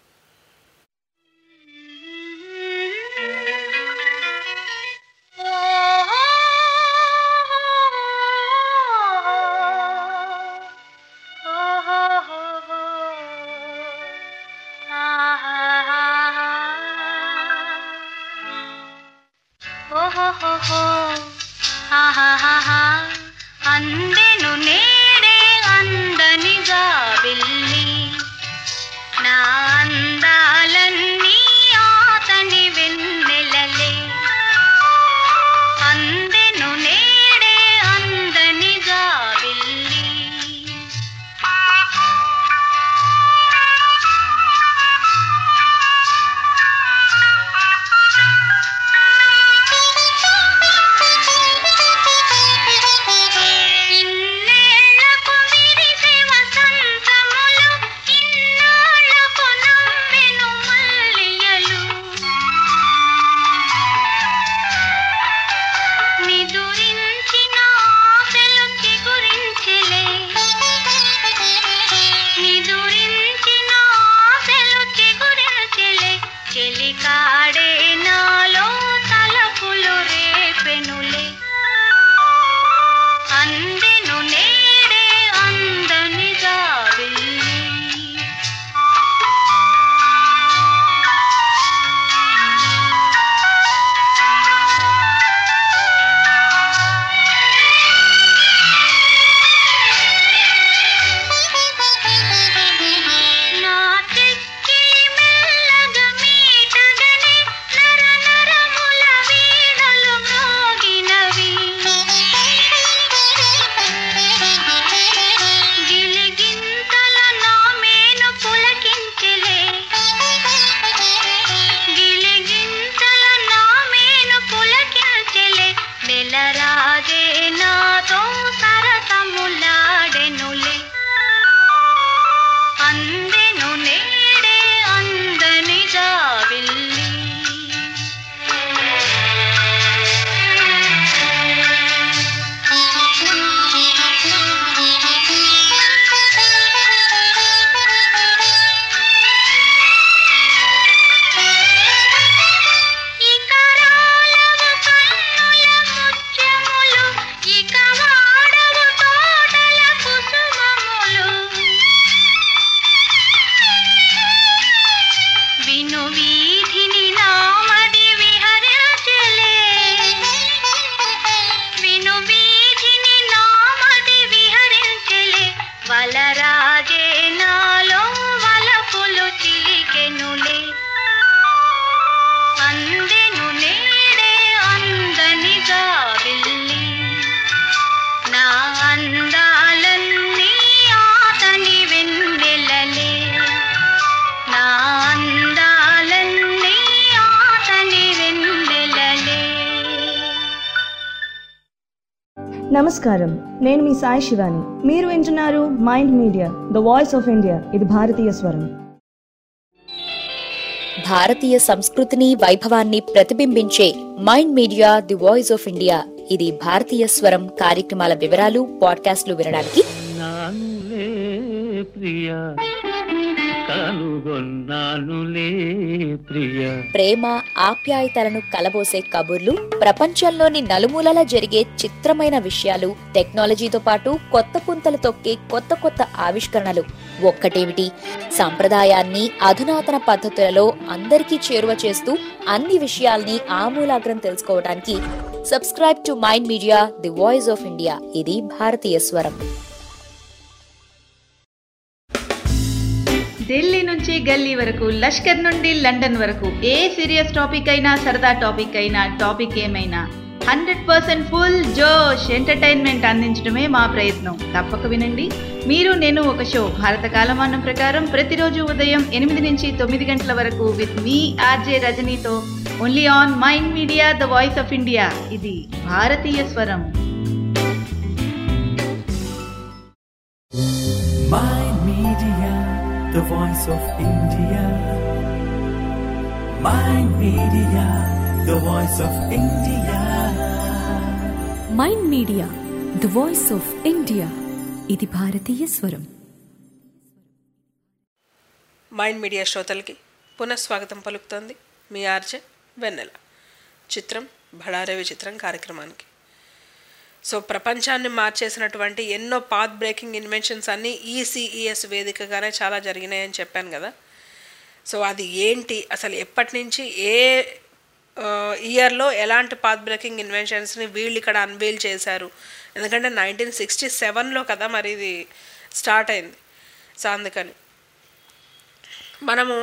అందెను నేడే అందనిగా వెళ్ళి నా అందాలన్నీ ఆతని వెన్నెలలే అందెను నేడే అందనిగా వెళ్ళి ఇన్ని చెలికాడే నాలో తలపులు రేపెనులే అందెను నేడే అందనిగా వెళ్ళి నా చెక్కిలి మెల్లగా మీటగనే నర నరముల వీణలు మ్రోగినవి గిలిగింతల నా మేను పులకించెలే గిలిగింతల నా మేను పులకించెలే నెలరాజే నాతో సరసములాడెనులే అందెను నేడే అందనిగా వెళ్ళి ఇక రాలవు కన్నుల ముత్యములు ఇక వాడవు తోటల కుసుమములు విను వీధిని నామది విహరించలే విను వీధిని నామది విహరించలే వలరాజే నాలో వలపులు చిలికెనులే అందెను నేడే అందనిగా వెళ్ళి నా అందాలన్నీ ఆతని వెన్నెలలే నా అందాలన్నీ ఆతని వెన్నెలలే నమస్కారం నేను మీ సాయి శివాని మీరు వింటున్నారు Mind Media the voice of India ఇది భారతీయ స్వరం భారతీయ సంస్కృతిని వైభవాన్ని ప్రతిబింబించే Mind Media the voice of India ఇది భారతీయ స్వరం కార్యక్రమాల వివరాలు పాడ్కాస్ట్లు వినడానికి నానులే ప్రియ కనుగొన్నానులే ప్రియ ప్రేమ ఆప్యాయతలను కలబోసే కబుర్లు ప్రపంచంలోని నలుమూలల జరిగే చిత్రమైన విషయాలు టెక్నాలజీతో పాటు కొత్త పుంతలు తొక్కే కొత్త కొత్త ఆవిష్కరణలు ఒక్కటేమిటి సంప్రదాయాన్ని అధునాతన పద్ధతులలో అందరికీ చేరువ చేస్తూ అన్ని విషయాల్ని ఆమూలాగ్రం తెలుసుకోవడానికి subscribe to Mind Media the voice of India ఇది భారతీయ స్వరం ఢిల్లీ నుంచి గల్లీ వరకు లష్కర్ నుండి లండన్ వరకు ఏ సీరియస్ టాపిక్ అయినా సరదా టాపిక్ అయినా టాపిక్ ఏమైనా హండ్రెడ్ పర్సెంట్ ఫుల్ జోష్ ఎంటర్టైన్మెంట్ అందించడమే మా ప్రయత్నం తప్పక వినండి మీరు నేను ఒక షో భారత కాలమానం ప్రకారం ప్రతిరోజు ఉదయం ఎనిమిది నుంచి తొమ్మిది గంటల వరకు విత్ మీ ఆర్జే రజనీతో only on Mind Media the voice of India ఇది భారతీయ స్వరం Mind Media, the voice of India. Mind Media, the voice of India. Mind Media the voice of India ఇది భారతీయ స్వరం మైండ్ మీడియా శ్రోతలకి పునఃస్వాగతం పలుకుతోంది మీ ఆర్జే వెన్నెల చిత్రం బళారే విచిత్రం కార్యక్రమానికి సో ప్రపంచాన్ని మార్చేసినటువంటి ఎన్నో పాత్ బ్రేకింగ్ ఇన్వెన్షన్స్ అన్నీ ఈసీఈఎస్ వేదికగానే చాలా జరిగినాయని చెప్పాను కదా సో అది ఏంటి అసలు ఎప్పటి నుంచి ఏ ఇయర్లో ఎలాంటి పాత్ బ్రేకింగ్ ఇన్వెన్షన్స్ని వీళ్ళు ఇక్కడ అన్వెయిల్ చేశారు ఎందుకంటే నైన్టీన్ సిక్స్టీ సెవెన్లో కదా మరి ఇది స్టార్ట్ అయింది సో అందుకని మనము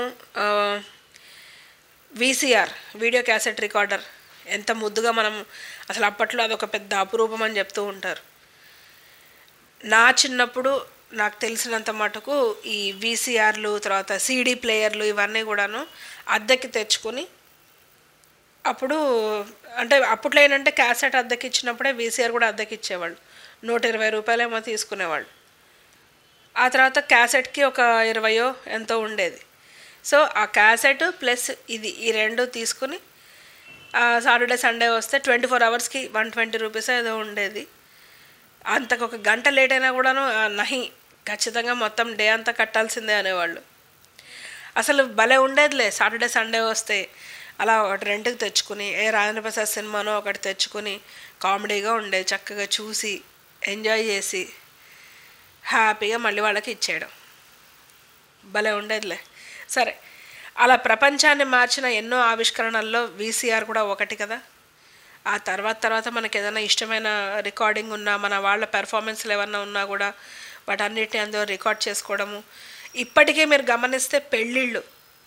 వీసీఆర్ వీడియో క్యాసెట్ రికార్డర్ ఎంత ముద్దుగా మనం అసలు అప్పట్లో అదొక పెద్ద అపురూపం అని చెప్తూ ఉంటారు నా చిన్నప్పుడు నాకు తెలిసినంత మటుకు ఈ వీసీఆర్లు తర్వాత సీడీ ప్లేయర్లు ఇవన్నీ కూడాను అద్దెకి తెచ్చుకొని అప్పుడు అంటే అప్పట్లో ఏంటంటే క్యాసెట్ అద్దెకి ఇచ్చినప్పుడే వీసీఆర్ కూడా అద్దెకి ఇచ్చేవాళ్ళు నూట ఇరవై రూపాయలేమో తీసుకునేవాళ్ళు ఆ తర్వాత క్యాసెట్కి ఒక ఇరవయో ఎంతో ఉండేది సో ఆ క్యాసెట్ ప్లస్ ఇది ఈ రెండు తీసుకుని సాటర్డే సండే వస్తే ట్వంటీ ఫోర్ అవర్స్కి వన్ ట్వంటీ రూపీస్ ఏదో ఉండేది అంతకు ఒక గంట లేట్ అయినా కూడాను ఆ, నహి ఖచ్చితంగా మొత్తం డే అంతా కట్టాల్సిందే అనేవాళ్ళు అసలు భలే ఉండేదిలే సాటర్డే సండే వస్తే అలా ఒకటి రెంట్కి తెచ్చుకుని ఏ రాజేంద్ర ప్రసాద్ సినిమానో ఒకటి తెచ్చుకుని కామెడీగా ఉండే చక్కగా చూసి ఎంజాయ్ చేసి హ్యాపీగా మళ్ళీ వాళ్ళకి ఇచ్చేయడం భలే ఉండేదిలే సరే అలా ప్రపంచాన్ని మార్చిన ఎన్నో ఆవిష్కరణల్లో వీసీఆర్ కూడా ఒకటి కదా ఆ తర్వాత తర్వాత మనకి ఏదైనా ఇష్టమైన రికార్డింగ్ ఉన్నా మన వాళ్ళ పెర్ఫార్మెన్స్లు ఏమన్నా ఉన్నా కూడా వాటన్నిటిని అందులో రికార్డ్ చేసుకోవడము ఇప్పటికే మీరు గమనిస్తే పెళ్ళిళ్ళు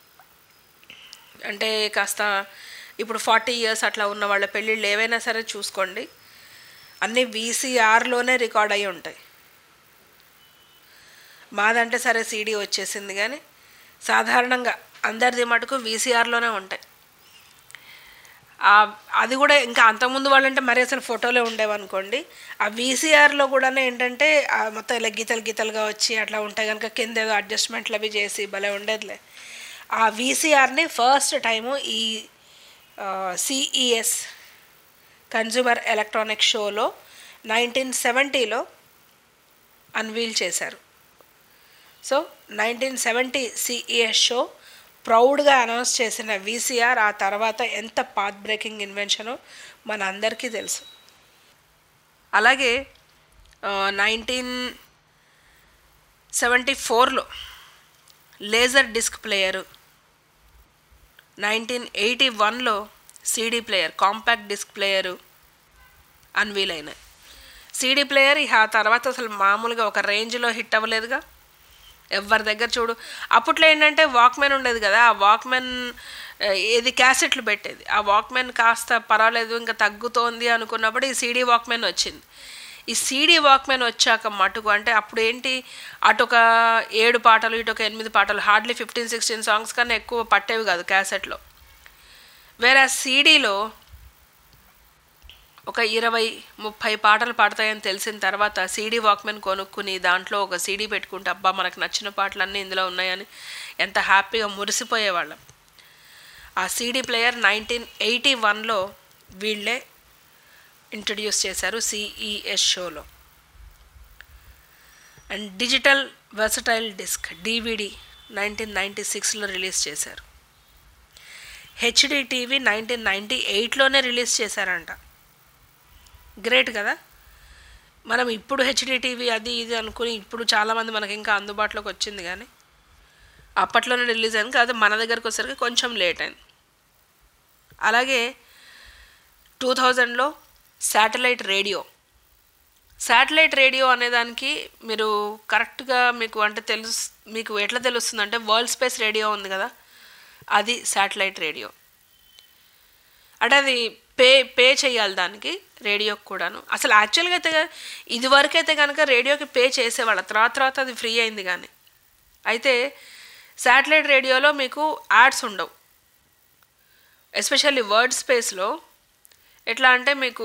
అంటే కాస్త ఇప్పుడు ఫార్టీ ఇయర్స్ అట్లా ఉన్న వాళ్ళ పెళ్ళిళ్ళు ఏవైనా సరే చూసుకోండి అన్నీ వీసీఆర్లోనే రికార్డ్ అయి ఉంటాయి మాదంటే సరే సీడీ వచ్చేసింది కానీ సాధారణంగా అందరిది మటుకు వీసీఆర్లోనే ఉంటాయి అది కూడా ఇంకా అంతకుముందు వాళ్ళంటే మరి అసలు ఫోటోలే ఉండేవనుకోండి ఆ వీసీఆర్లో కూడా ఏంటంటే మొత్తం ఇలా గీతలు గీతలుగా వచ్చి అట్లా ఉంటాయి కనుక కింద ఏదో అడ్జస్ట్మెంట్లు అవి చేసి భలే ఉండేదిలే ఆ వీసీఆర్ని ఫస్ట్ టైము ఈ సిఈఎస్ కన్జ్యూమర్ ఎలక్ట్రానిక్ షోలో నైన్టీన్ సెవెంటీలో అన్వీల్ చేశారు so nineteen seventy CES show ప్రౌడ్గా అనౌన్స్ చేసిన వీసీఆర్ ఆ తర్వాత ఎంత పాత్ బ్రేకింగ్ ఇన్వెన్షనో మన అందరికీ తెలుసు అలాగే నైన్టీన్ సెవెంటీ ఫోర్లో laser disc player nineteen eighty వన్లో CD player compact disc player unveil అయినాయి సీడీ ప్లేయర్ ఇక ఆ తర్వాత అసలు మామూలుగా ఒక రేంజ్లో హిట్ అవ్వలేదుగా ఎవరి దగ్గర చూడు అప్పట్లో ఏంటంటే వాక్మెన్ ఉండేది కదా ఆ వాక్మెన్ ఏది క్యాసెట్లు పెట్టేది ఆ వాక్మెన్ కాస్త పర్వాలేదు ఇంకా తగ్గుతోంది అనుకున్నప్పుడు ఈ సీడీ వాక్మెన్ వచ్చింది ఈ సీడీ వాక్మెన్ వచ్చాక మటుకు అంటే అప్పుడు ఏంటి అటు ఒక ఏడు పాటలు ఇటు ఒక ఎనిమిది పాటలు హార్డ్లీ ఫిఫ్టీన్ సిక్స్టీన్ సాంగ్స్ కన్నా ఎక్కువ పట్టేవి కాదు క్యాసెట్లో వేరే సీడీలో ఒక ఇరవై ముప్పై పాటలు పాడతాయని తెలిసిన తర్వాత సీడీ వాక్మెన్ కొనుక్కుని దాంట్లో ఒక సీడీ పెట్టుకుంటే అబ్బా మనకు నచ్చిన పాటలన్నీ ఇందులో ఉన్నాయని ఎంత హ్యాపీగా మురిసిపోయేవాళ్ళం ఆ సీడీ ప్లేయర్ నైన్టీన్ ఎయిటీ వన్లో వీళ్ళే ఇంట్రడ్యూస్ చేశారు సిఈఎస్ షోలో and digital versatile disc DVD nineteen ninety సిక్స్లో రిలీజ్ చేశారు హెచ్డి టీవీ నైన్టీన్ నైంటీ ఎయిట్లోనే రిలీజ్ చేశారంట గ్రేట్ కదా మనం ఇప్పుడు హెచ్డి టీవీ అది ఇది అనుకుని ఇప్పుడు చాలామంది మనకి ఇంకా అందుబాటులోకి వచ్చింది కానీ అప్పట్లోనే రిలీజ్ అయింది కాదు మన దగ్గరకు వచ్చేసరికి కొంచెం లేట్ అయింది అలాగే టూ థౌజండ్లో శాటిలైట్ రేడియో శాటిలైట్ రేడియో అనేదానికి మీరు కరెక్ట్గా మీకు అంటే తెలుసు మీకు ఎట్లా తెలుస్తుంది అంటే వరల్డ్ స్పేస్ రేడియో ఉంది కదా అది శాటిలైట్ రేడియో అంటే అది పే పే చేయాలి దానికి రేడియోకి కూడాను అసలు యాక్చువల్గా అయితే ఇదివరకు అయితే కనుక రేడియోకి పే చేసేవాళ్ళ తర్వాత తర్వాత అది ఫ్రీ అయింది కానీ అయితే శాటిలైట్ రేడియోలో మీకు యాడ్స్ ఉండవు ఎస్పెషల్లీ వర్డ్ స్పేస్లో ఎట్లా అంటే మీకు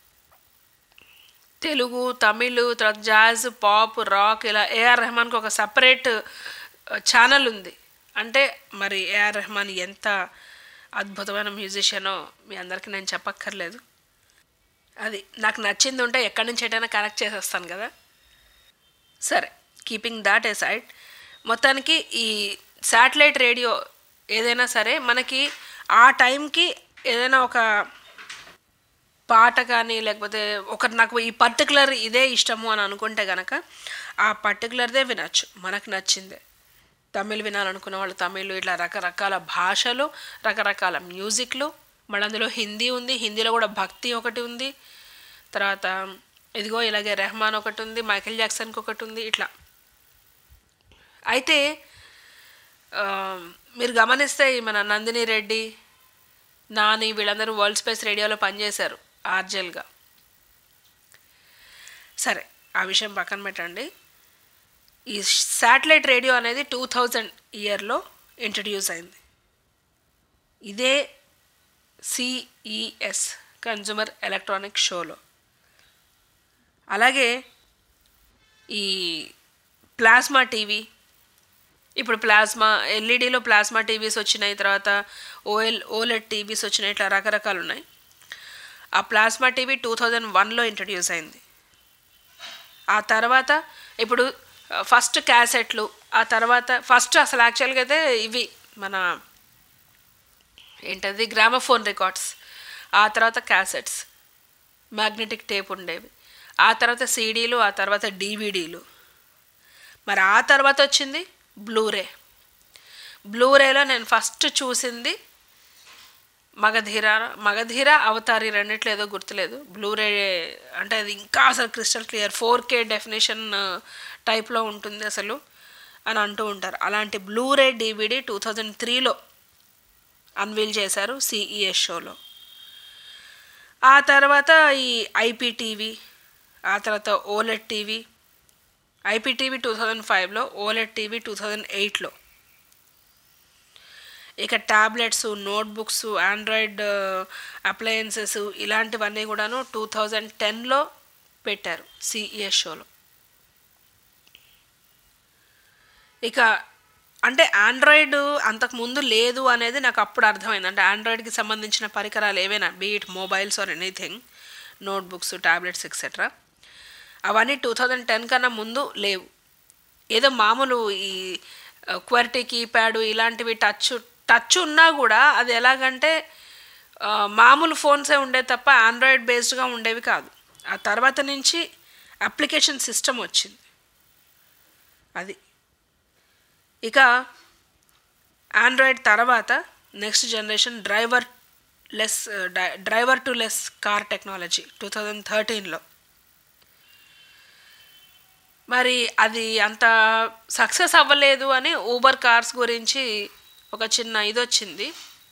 తెలుగు తమిళ్ తర్వాత జాజ్ పాప్ రాక్ ఇలా ఏఆర్ రెహమాన్కి ఒక సపరేట్ ఛానల్ ఉంది అంటే మరి ఏఆర్ రెహమాన్ ఎంత అద్భుతమైన మ్యూజిషియనో మీ అందరికీ నేను చెప్పక్కర్లేదు అది నాకు నచ్చింది ఉంటే ఎక్కడి నుంచి ఎటైనా కనెక్ట్ చేసేస్తాను కదా సరే కీపింగ్ దాట్ ఏ సైడ్ మొత్తానికి ఈ శాటిలైట్ రేడియో ఏదైనా సరే మనకి ఆ టైంకి ఏదైనా ఒక పాట కానీ లేకపోతే ఒక నాకు ఈ పర్టికులర్ ఇదే ఇష్టము అని అనుకుంటే కనుక ఆ పర్టికులర్దే వినొచ్చు మనకు నచ్చిందే తమిళ్ వినాలనుకున్న వాళ్ళు తమిళ్ ఇట్లా రకరకాల భాషలు రకరకాల మ్యూజిక్లు మళ్ళీ అందులో హిందీ ఉంది హిందీలో కూడా భక్తి ఒకటి ఉంది తర్వాత ఇదిగో ఇలాగే రెహమాన్ ఒకటి ఉంది మైకేల్ జాక్సన్కి ఒకటి ఉంది ఇట్లా అయితే మీరు గమనిస్తే మన నందిని రెడ్డి నాని వీళ్ళందరూ వరల్డ్ స్పేస్ రేడియోలో పనిచేశారు ఆర్జెల్గా సరే ఆ విషయం పక్కన పెట్టండి ఈ శాటిలైట్ రేడియో అనేది టూ థౌజండ్ ఇయర్లో ఇంట్రడ్యూస్ అయింది ఇదే సిఈఎస్ కన్జ్యూమర్ ఎలక్ట్రానిక్ షోలో అలాగే ఈ ప్లాస్మా టీవీ ఇప్పుడు ప్లాస్మా ఎల్ఈడిలో ప్లాస్మా టీవీస్ వచ్చినాయి తర్వాత ఓఎల్ ఓలెడ్ టీవీస్ వచ్చినాయి ఇట్లా రకరకాలు ఉన్నాయి ఆ ప్లాస్మా టీవీ టూ థౌజండ్ వన్లో ఇంట్రడ్యూస్ అయింది ఆ తర్వాత ఇప్పుడు ఫస్ట్ క్యాసెట్లు ఆ తర్వాత ఫస్ట్ అసలు యాక్చువల్గా అయితే ఇవి మన ఏంటది గ్రామఫోన్ రికార్డ్స్ ఆ తర్వాత క్యాసెట్స్ మ్యాగ్నెటిక్ టేప్ ఉండేవి ఆ తర్వాత సీడీలు ఆ తర్వాత డీవీడీలు మరి ఆ తర్వాత వచ్చింది బ్లూరే బ్లూరేలో నేను ఫస్ట్ చూసింది మగధీర మగధీర అవతారి రెండిట్లో ఏదో గుర్తులేదు బ్లూరే అంటే అది ఇంకా అసలు crystal clear four K definition టైప్లో ఉంటుంది అసలు అని అంటూ ఉంటారు అలాంటి బ్లూరే డివిడి టూ థౌజండ్ త్రీలో అన్వీల్ చేశారు సిఈఎస్ షోలో ఆ తర్వాత ఈ ఐపీటీవీ ఆ తర్వాత OLED TV IPTV two thousand ఫైవ్లో ఓలెడ్ టీవీ టూ థౌజండ్ ఎయిట్లో ఇక ట్యాబ్లెట్స్ నోట్బుక్స్ ఆండ్రాయిడ్ అప్లయన్సెస్ ఇలాంటివన్నీ కూడాను టూ థౌజండ్ టెన్లో పెట్టారు సిఈఎస్ షోలో ఇక అంటే ఆండ్రాయిడ్ అంతకుముందు లేదు అనేది నాకు అప్పుడు అర్థమైంది అంటే ఆండ్రాయిడ్కి సంబంధించిన పరికరాలు ఏవైనా be it mobiles or anything notebooks tablets etcetera అవన్నీ టూ థౌజండ్ టెన్ కన్నా ముందు లేవు ఏదో మామూలు ఈ క్వర్టీ కీప్యాడ్ ఇలాంటివి టచ్ టచ్ ఉన్నా కూడా అది ఎలాగంటే ఆ, మామూలు ఫోన్సే ఉండే తప్ప ఆండ్రాయిడ్ బేస్డ్గా ఉండేవి కాదు ఆ తర్వాత నుంచి అప్లికేషన్ సిస్టమ్ వచ్చింది అది ఇక ఆండ్రాయిడ్ తర్వాత next generation driverless driver to less car technology two thousand థర్టీన్లో మరి అది అంత సక్సెస్ అవ్వలేదు అని ఊబర్ కార్స్ గురించి ఒక చిన్న ఇది వచ్చింది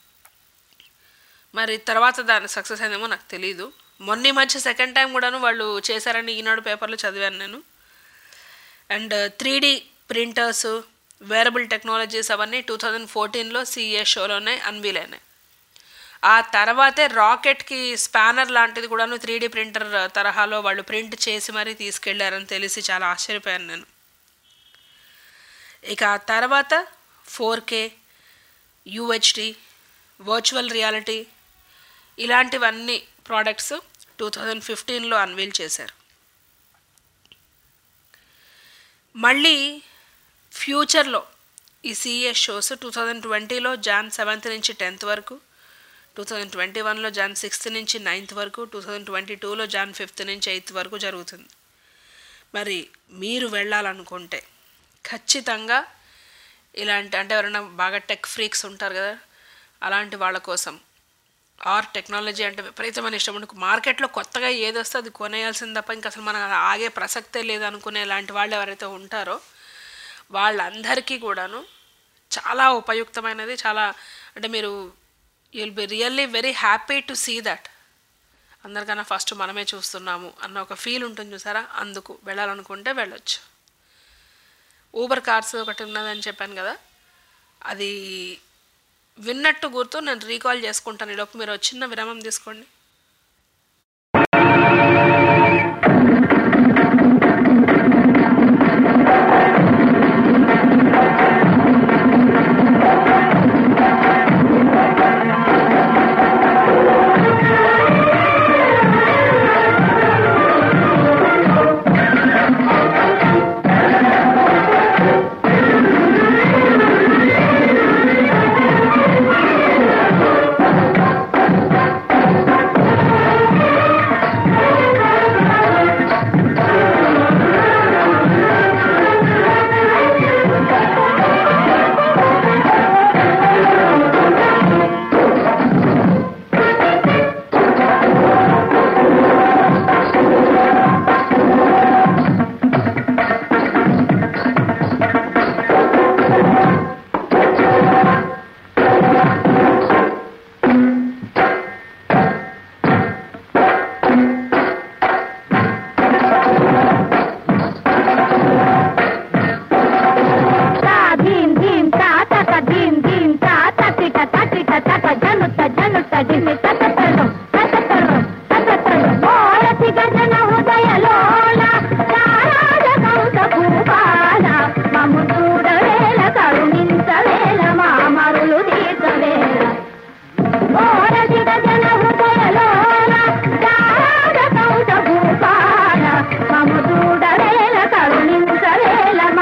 మరి తర్వాత దాని సక్సెస్ అయిందేమో నాకు తెలీదు మొన్న ఈ మధ్య సెకండ్ టైం కూడాను వాళ్ళు చేశారని ఈనాడు పేపర్లో చదివాను నేను and three D printers wearable technologies అవన్నీ టూ థౌజండ్ ఫోర్టీన్లో సిఏ షోలోనే అన్వీల్ అయినాయి ఆ తర్వాతే రాకెట్కి స్పానర్ లాంటిది కూడాను త్రీ డి ప్రింటర్ తరహాలో వాళ్ళు ప్రింట్ చేసి మరీ తీసుకెళ్లారని తెలిసి చాలా ఆశ్చర్యపోయాను నేను ఇక ఆ తర్వాత four K UHD virtual reality ఇలాంటివన్నీ ప్రోడక్ట్స్ టూ థౌజండ్ ఫిఫ్టీన్లో అన్వీల్ చేశారు మళ్ళీ ఫ్యూచర్లో ఈ సిఎస్ షోస్ టూ థౌజండ్ ట్వంటీలో జాన్ సెవెంత్ నుంచి టెన్త్ వరకు టూ థౌజండ్ ట్వంటీ వన్లో జాన్ సిక్స్త్ నుంచి నైన్త్ వరకు టూ థౌజండ్ ట్వంటీ టూలో జాన్ ఫిఫ్త్ నుంచి ఎయిత్ వరకు జరుగుతుంది మరి మీరు వెళ్ళాలనుకుంటే ఖచ్చితంగా ఇలాంటి అంటే ఎవరైనా బాగా టెక్ ఫ్రీక్స్ ఉంటారు కదా అలాంటి వాళ్ళ కోసం ఆర్ టెక్నాలజీ అంటే విపరీతమైన ఇష్టం మనకు మార్కెట్లో కొత్తగా ఏది వస్తే అది కొనేయాల్సింది తప్ప ఇంకా అసలు మనకు ఆగే ప్రసక్తే లేదు అనుకునే లాంటి వాళ్ళు ఎవరైతే ఉంటారో వాళ్ళందరికీ కూడాను చాలా ఉపయుక్తమైనది చాలా అంటే మీరు you'll be really very happy to see that అందరికన్నా ఫస్ట్ మనమే చూస్తున్నాము అన్న ఒక ఫీల్ ఉంటుంది చూసారా అందుకు వెళ్ళాలనుకుంటే వెళ్ళొచ్చు ఊబర్ కార్స్ ఒకటి ఉన్నదని చెప్పాను కదా అది విన్నట్టు గుర్తు నేను రీకాల్ చేసుకుంటాను ఈలోపు మీరు ఒక చిన్న విరామం తీసుకోండి ధీం ధీం తా తక ధీం ధీం తా తకిట తకిట తక జనుత జనుత దిమి తతతరు తతతరు తతతరు మోరతి గజన హృదయలోన నారాజ కౌత భూపాల మము చూడవేల కరుణించవేల మా మరులు తీర్చవేల మోరతి గజన హృదయలోన నారాజ కౌత భూపాల మము చూడవేల కరుణించవేల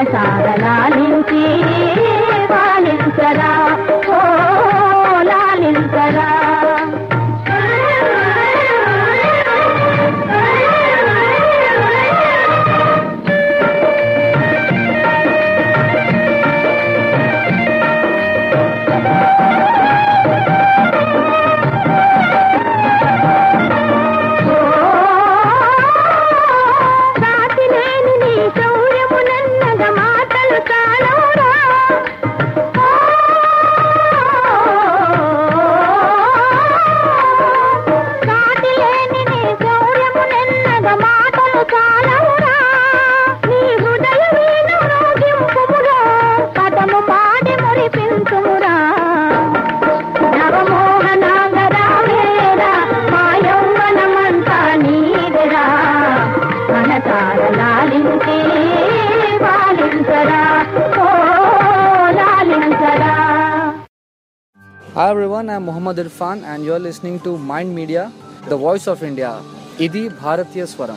మనసార లాలించి పాలించరా ఓ లాలించరా సాటి లేని నీ శౌర్యము నన్నగ మాటలు చాలవురా సాటి లేని నీ శౌర్యము నన్నగ మాటలు చాలవురా నీ హృదయ వీణ రోగింపుమురా పదము పాడి మురిపించుమురా నవమోహనాగరావేరా మా యౌవనమంతా నీదిరా మనసార లాలించి పాలించరా ఓ లాలించరా Hi everyone, I'm Muhammad Irfan and you're listening to Mind Media, the voice of India. Idi Bharatiya Swaram.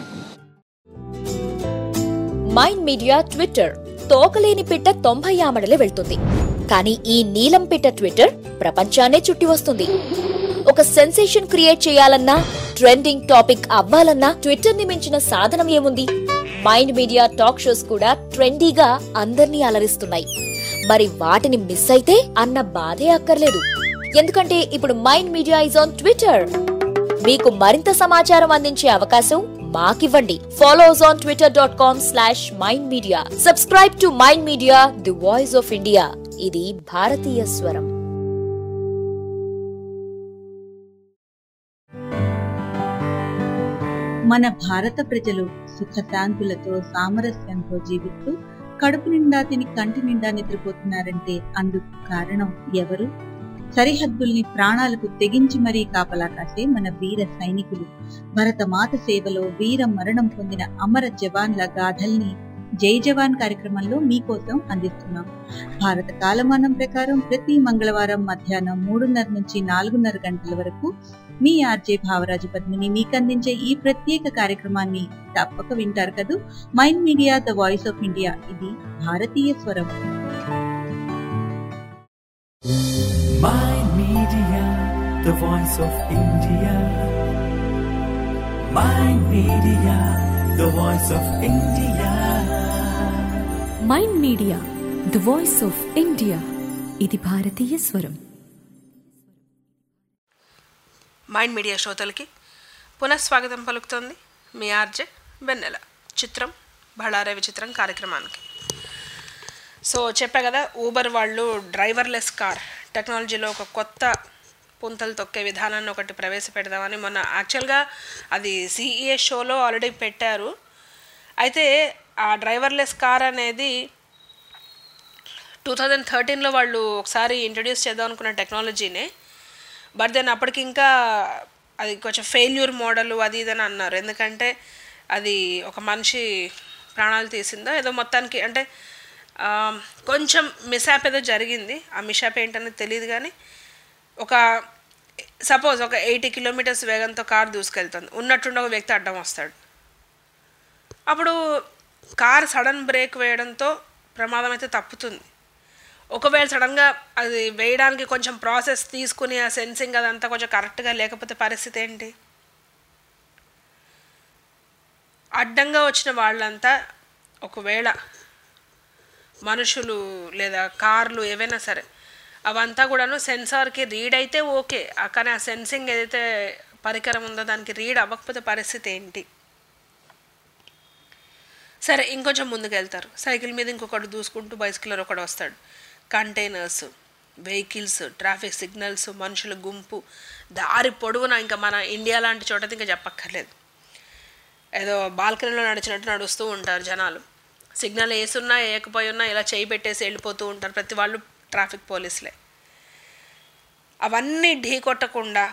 Mind Media Twitter తోకలేని పిట్ట తొంభై ఆమడలే వెళ్తుంది కానీ ఈ నీలం పిట్ట ట్విట్టర్ ప్రపంచాన్నే చుట్టి వస్తుంది ఒక సెన్సేషన్ క్రియేట్ చేయాలన్నా ట్రెండింగ్ టాపిక్ అవ్వాలన్నా ట్విట్టర్ ని మించిన సాధనం ఏముంది మైండ్ మీడియా టాక్ షోస్ కూడా ట్రెండీగా అందర్నీ అలరిస్తున్నాయి మరి వాటిని మిస్ అయితే అన్న బాధే అక్కర్లేదు ఎందుకంటే ఇప్పుడు Mind Media is on Twitter మీకు మరింత సమాచారం అందించే అవకాశం మాకివ్వండి follow us on Twitter dot com slash Mind Media subscribe to Mind Media the voice of India ఇది భారతీయ స్వరం మన భారత ప్రజలు సుఖశాంతులతో సామరస్యంతో జీవిస్తూ కడుపు నిండా తిని కంటి నిండా నిద్రపోతున్నారంటే అందుకు కారణం ఎవరు సరిహద్దుల్ని ప్రాణాలకు తెగించి మరీ కాపలా కాసే మన వీర సైనికులు భరతమాత సేవలో వీర మరణం పొందిన అమర జవాన్ల గాథల్ని జై జవాన్ కార్యక్రమంలో మీకోసం అందిస్తున్నాం భారత కాలమానం ప్రకారం ప్రతి మంగళవారం మధ్యాహ్నం మూడున్నర నుంచి నాలుగున్నర గంటల వరకు మీ ఆర్జే భావరాజు పద్మిని మీకు అందించే ఈ ప్రత్యేక కార్యక్రమాన్ని తప్పక వింటారు కదూ Mind Media the voice of India ఇది భారతీయ స్వరం Mind Media, the voice of India. Mind Media, the voice of India. Mind Media the voice of India ఇది భారతీయ స్వరం మైండ్ మీడియా శ్రోతలకి పునఃస్వాగతం పలుకుతోంది మీ ఆర్జే వెన్నెల చిత్రం బళారే విచిత్రం కార్యక్రమానికి సో చెప్పా కదా ఊబర్ వాళ్ళు డ్రైవర్లెస్ కార్ టెక్నాలజీలో ఒక కొత్త పుంతలు తొక్కే విధానాన్ని ఒకటి ప్రవేశపెడదామని మొన్న యాక్చువల్గా అది సిఈఏ షోలో ఆల్రెడీ పెట్టారు అయితే ఆ డ్రైవర్లెస్ కార్ అనేది టూ థౌజండ్ థర్టీన్లో వాళ్ళు ఒకసారి ఇంట్రడ్యూస్ చేద్దాం అనుకున్న టెక్నాలజీనే బట్ దెన్ అప్పటికి ఇంకా అది కొంచెం ఫెయిల్యూర్ మోడల్ అది ఇది అని అన్నారు ఎందుకంటే అది ఒక మనిషి ప్రాణాలు తీసిందో ఏదో మొత్తానికి అంటే ఆ, కొంచెం మిసాప్ ఏదో జరిగింది ఆ మిషాప్ ఏంటనేది తెలియదు కానీ ఒక సపోజ్ ఒక ఎయిటీ కిలోమీటర్స్ వేగంతో కార్ దూసుకెళ్తుంది ఉన్నట్టుండి ఒక వ్యక్తి అడ్డం వస్తాడు అప్పుడు కార్ సడన్ బ్రేక్ వేయడంతో ప్రమాదం అయితే తప్పుతుంది ఒకవేళ సడన్గా అది వేయడానికి కొంచెం ప్రాసెస్ తీసుకుని ఆ సెన్సింగ్ అదంతా కొంచెం కరెక్ట్గా లేకపోతే పరిస్థితి ఏంటి అడ్డంగా వచ్చిన వాళ్ళంతా ఒకవేళ మనుషులు లేదా కార్లు ఏవైనా సరే అవంతా కూడాను సెన్సార్కి రీడ్ అయితే ఓకే ఆ కానీ ఆ సెన్సింగ్ ఏదైతే పరికరం ఉందో దానికి రీడ్ అవ్వకపోతే పరిస్థితి ఏంటి సరే ఇంకొంచెం ముందుకు వెళ్తారు సైకిల్ మీద ఇంకొకటి దూసుకుంటూ బైసికలర్ ఒకడు వస్తాడు కంటైనర్స్ వెహికల్స్ ట్రాఫిక్ సిగ్నల్స్ మనుషుల గుంపు దారి పొడవునా ఇంకా మన ఇండియా లాంటి చోట అయితే ఇంకా చెప్పక్కర్లేదు ఏదో బాల్కనీలో నడిచినట్టు నడుస్తూ ఉంటారు జనాలు సిగ్నల్ వేసున్నా వేయకపోయి ఉన్నా ఇలా చేయి పెట్టేసి వెళ్ళిపోతూ ఉంటారు ప్రతి వాళ్ళు ట్రాఫిక్ పోలీసులే అవన్నీ ఢీ కొట్టకుండా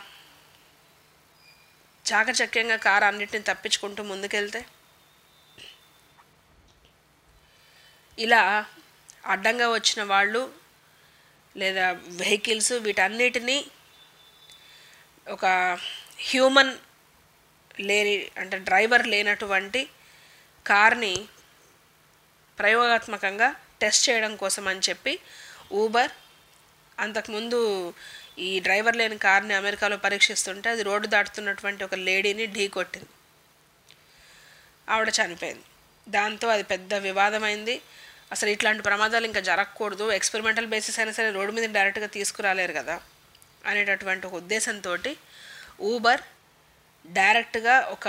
చాకచక్యంగా కారు అన్నిటిని తప్పించుకుంటూ ముందుకెళ్తే ఇలా అడ్డంగా వచ్చిన వాళ్ళు లేదా వెహికల్స్ వీటన్నిటినీ ఒక హ్యూమన్ లేని అంటే డ్రైవర్ లేనటువంటి కార్ని ప్రయోగాత్మకంగా టెస్ట్ చేయడం కోసం అని చెప్పి ఊబర్ అంతకుముందు ఈ డ్రైవర్ లేని కార్ని అమెరికాలో పరీక్షిస్తుంటే అది రోడ్డు దాటుతున్నటువంటి ఒక లేడీని ఢీ కొట్టింది ఆవిడ చనిపోయింది దాంతో అది పెద్ద వివాదమైంది అసలు ఇట్లాంటి ప్రమాదాలు ఇంకా జరగకూడదు ఎక్స్పెరిమెంటల్ బేసిస్ అయినా సరే రోడ్డు మీద డైరెక్ట్గా తీసుకురాలేరు కదా అనేటటువంటి ఒక ఉద్దేశంతో ఊబర్ డైరెక్ట్గా ఒక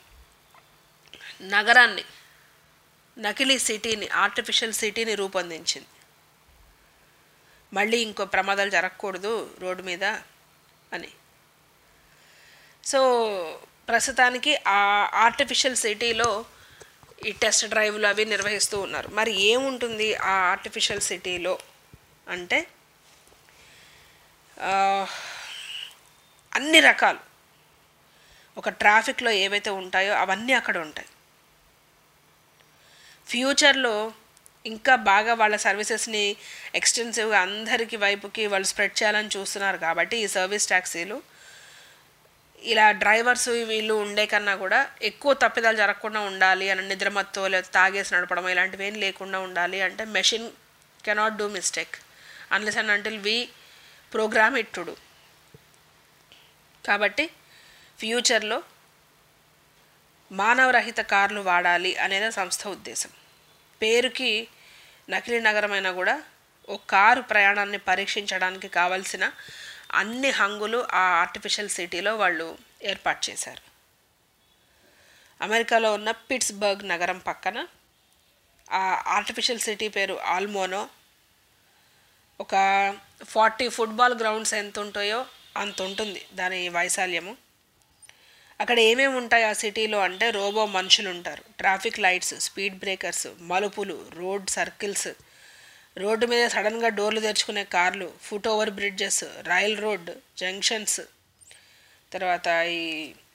నగరాన్ని నకిలీ సిటీని ఆర్టిఫిషియల్ సిటీని రూపొందించింది మళ్ళీ ఇంకో ప్రమాదాలు జరగకూడదు రోడ్డు మీద అని సో ప్రస్తుతానికి ఆ ఆర్టిఫిషియల్ సిటీలో ఈ టెస్ట్ డ్రైవ్లు అవి నిర్వహిస్తూ ఉన్నారు మరి ఏముంటుంది ఆ ఆర్టిఫిషియల్ సిటీలో అంటే ఆ, అన్ని రకాలు ఒక ట్రాఫిక్లో ఏవైతే ఉంటాయో అవన్నీ అక్కడ ఉంటాయి ఫ్యూచర్లో ఇంకా బాగా వాళ్ళ సర్వీసెస్ని ఎక్స్టెన్సివ్గా అందరికి వైపుకి వాళ్ళు స్ప్రెడ్ చేయాలని చూస్తున్నారు కాబట్టి ఈ సర్వీస్ ట్యాక్సీలు ఇలా డ్రైవర్స్ వీళ్ళు ఉండే కన్నా కూడా ఎక్కువ తప్పిదాలు జరగకుండా ఉండాలి అని నిద్రమత్తో లేదా తాగేసి నడపడం ఇలాంటివి ఏం లేకుండా ఉండాలి అంటే machine cannot do mistake unless and until we program it to do కాబట్టి ఫ్యూచర్లో మానవరహిత కార్లు వాడాలి అనేది సంస్థ ఉద్దేశం పేరుకి నకిలీ నగరమైనా కూడా ఓ కారు ప్రయాణాన్ని పరీక్షించడానికి కావలసిన అన్ని హంగులు ఆ ఆర్టిఫిషియల్ సిటీలో వాళ్ళు ఏర్పాటు చేశారు అమెరికాలో ఉన్న పిట్స్బర్గ్ నగరం పక్కన ఆ ఆర్టిఫిషియల్ సిటీ పేరు ఆల్మోనో ఒక ఫార్టీ ఫుట్బాల్ గ్రౌండ్స్ ఎంత ఉంటాయో అంత ఉంటుంది దాని వైశాల్యము అక్కడ ఏమేమి ఉంటాయి ఆ సిటీలో అంటే రోబో మనుషులు ఉంటారు ట్రాఫిక్ లైట్స్ స్పీడ్ బ్రేకర్స్ మలుపులు రోడ్ సర్కిల్స్ రోడ్డు మీద సడన్గా డోర్లు తెరుచుకునే కార్లు foot over bridges rail road junctions తర్వాత ఈ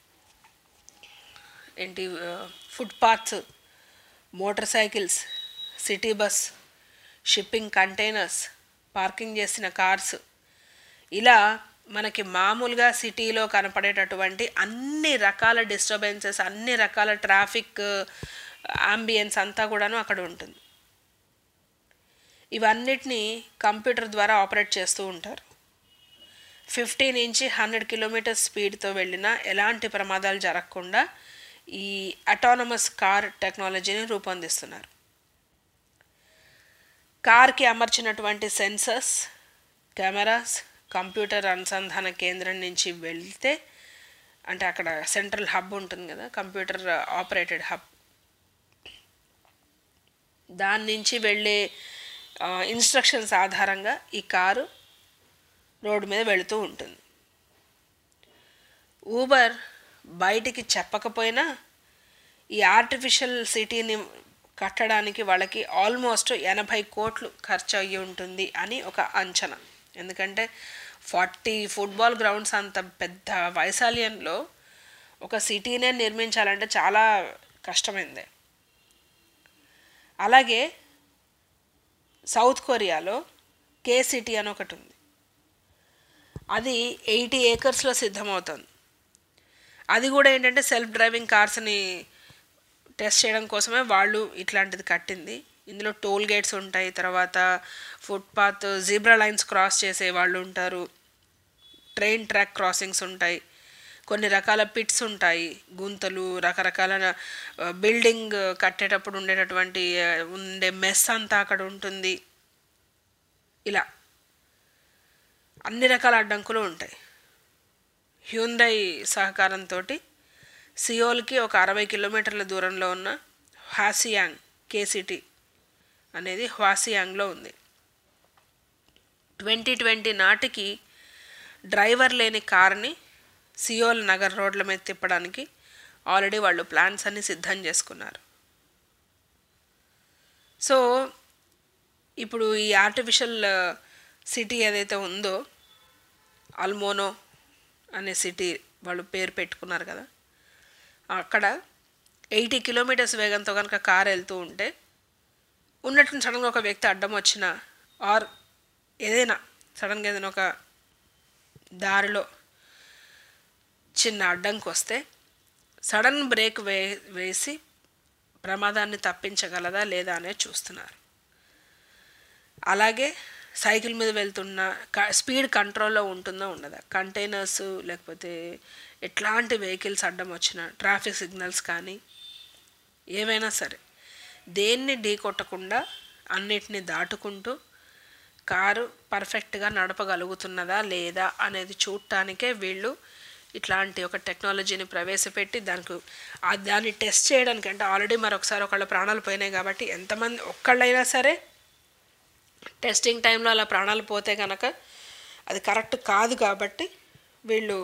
ఏంటి footpaths motorcycles city bus shipping containers parking చేసిన కార్స్ ఇలా మనకి మామూలుగా సిటీలో కనపడేటటువంటి అన్ని రకాల డిస్టర్బెన్సెస్ అన్ని రకాల ట్రాఫిక్ అంబియన్స్ అంతా కూడాను అక్కడ ఉంటుంది ఇవన్నిటిని కంప్యూటర్ ద్వారా ఆపరేట్ చేస్తూ ఉంటారు ఫిఫ్టీ నుంచి హండ్రెడ్ కిలోమీటర్స్ స్పీడ్తో వెళ్ళినా ఎలాంటి ప్రమాదాలు జరగకుండా ఈ అటానమస్ కార్ టెక్నాలజీని రూపొందిస్తున్నారు కార్కి అమర్చినటువంటి సెన్సర్స్ కెమెరాస్ కంప్యూటర్ అనుసంధాన కేంద్రం నుంచి వెళ్తే అంటే అక్కడ సెంట్రల్ హబ్ ఉంటుంది కదా కంప్యూటర్ ఆపరేటెడ్ హబ్ దాని నుంచి వెళ్ళే ఇన్స్ట్రక్షన్స్ ఆధారంగా ఈ కారు రోడ్డు మీద వెళుతూ ఉంటుంది ఊబర్ బయటికి చెప్పకపోయినా ఈ ఆర్టిఫిషియల్ సిటీని కట్టడానికి వాళ్ళకి ఆల్మోస్ట్ ఎనభై కోట్లు ఖర్చు అయ్యి ఉంటుంది అని ఒక అంచనా ఎందుకంటే ఫార్టీ ఫుట్బాల్ గ్రౌండ్స్ అంత పెద్ద వైశాల్యంలో ఒక సిటీనే నిర్మించాలంటే చాలా కష్టమైంది అలాగే సౌత్ కొరియాలో కే సిటీ అని ఒకటి ఉంది అది ఎయిటీ ఏకర్స్లో సిద్ధమవుతుంది అది కూడా ఏంటంటే సెల్ఫ్ డ్రైవింగ్ కార్స్ని టెస్ట్ చేయడం కోసమే వాళ్ళు ఇట్లాంటిది కట్టింది ఇందులో టోల్ గేట్స్ ఉంటాయి తర్వాత ఫుట్పాత్ జీబ్రా లైన్స్ క్రాస్ చేసే వాళ్ళు ఉంటారు ట్రైన్ ట్రాక్ క్రాసింగ్స్ ఉంటాయి కొన్ని రకాల పిట్స్ ఉంటాయి గుంతలు రకరకాల బిల్డింగ్ కట్టేటప్పుడు ఉండేటటువంటి ఉండే మెస్ అంతా అక్కడ ఉంటుంది ఇలా అన్ని రకాల అడ్డంకులు ఉంటాయి హ్యూందై సహకారంతో సియోల్కి ఒక అరవై కిలోమీటర్ల దూరంలో ఉన్న హాసియాంగ్ కేసిటీ అనేది హ్వాసియాంగ్లో ఉంది ట్వంటీ ట్వంటీ నాటికి డ్రైవర్ లేని కార్ని సియోల్ నగర్ రోడ్ల మీద తిప్పడానికి ఆల్రెడీ వాళ్ళు ప్లాన్స్ అన్ని సిద్ధం చేసుకున్నారు సో ఇప్పుడు ఈ ఆర్టిఫిషియల్ సిటీ ఏదైతే ఉందో అల్మోనో అనే సిటీ వాళ్ళు పేరు పెట్టుకున్నారు కదా అక్కడ ఎయిటీ కిలోమీటర్స్ వేగంతో కనుక కార్ వెళ్తూ ఉంటే ఉన్నట్టు సడన్గా ఒక వ్యక్తి అడ్డం వచ్చిన ఆర్ ఏదైనా సడన్గా ఏదైనా ఒక దారిలో చిన్న అడ్డంకి వస్తే సడన్ బ్రేక్ వే వేసి ప్రమాదాన్ని తప్పించగలదా లేదా అనేది చూస్తున్నారు అలాగే సైకిల్ మీద వెళ్తున్న క- స్పీడ్ కంట్రోల్లో ఉంటుందో ఉండదా కంటైనర్స్ లేకపోతే ఎట్లాంటి వెహికల్స్ అడ్డం వచ్చిన ట్రాఫిక్ సిగ్నల్స్ కానీ ఏవైనా సరే దేన్ని ఢీ కొట్టకుండా అన్నిటిని దాటుకుంటూ కారు పర్ఫెక్ట్గా నడపగలుగుతున్నదా లేదా అనేది చూడటానికే వీళ్ళు ఇట్లాంటి ఒక టెక్నాలజీని ప్రవేశపెట్టి దానికి ఆ దాన్ని టెస్ట్ చేయడానికి అంటే ఆల్రెడీ మరొకసారి ఒకళ్ళ ప్రాణాలు పోయినాయి కాబట్టి ఎంతమంది ఒక్కళ్ళైనా సరే టెస్టింగ్ టైంలో అలా ప్రాణాలు పోతే కనుక అది కరెక్ట్ కాదు కాబట్టి వీళ్ళు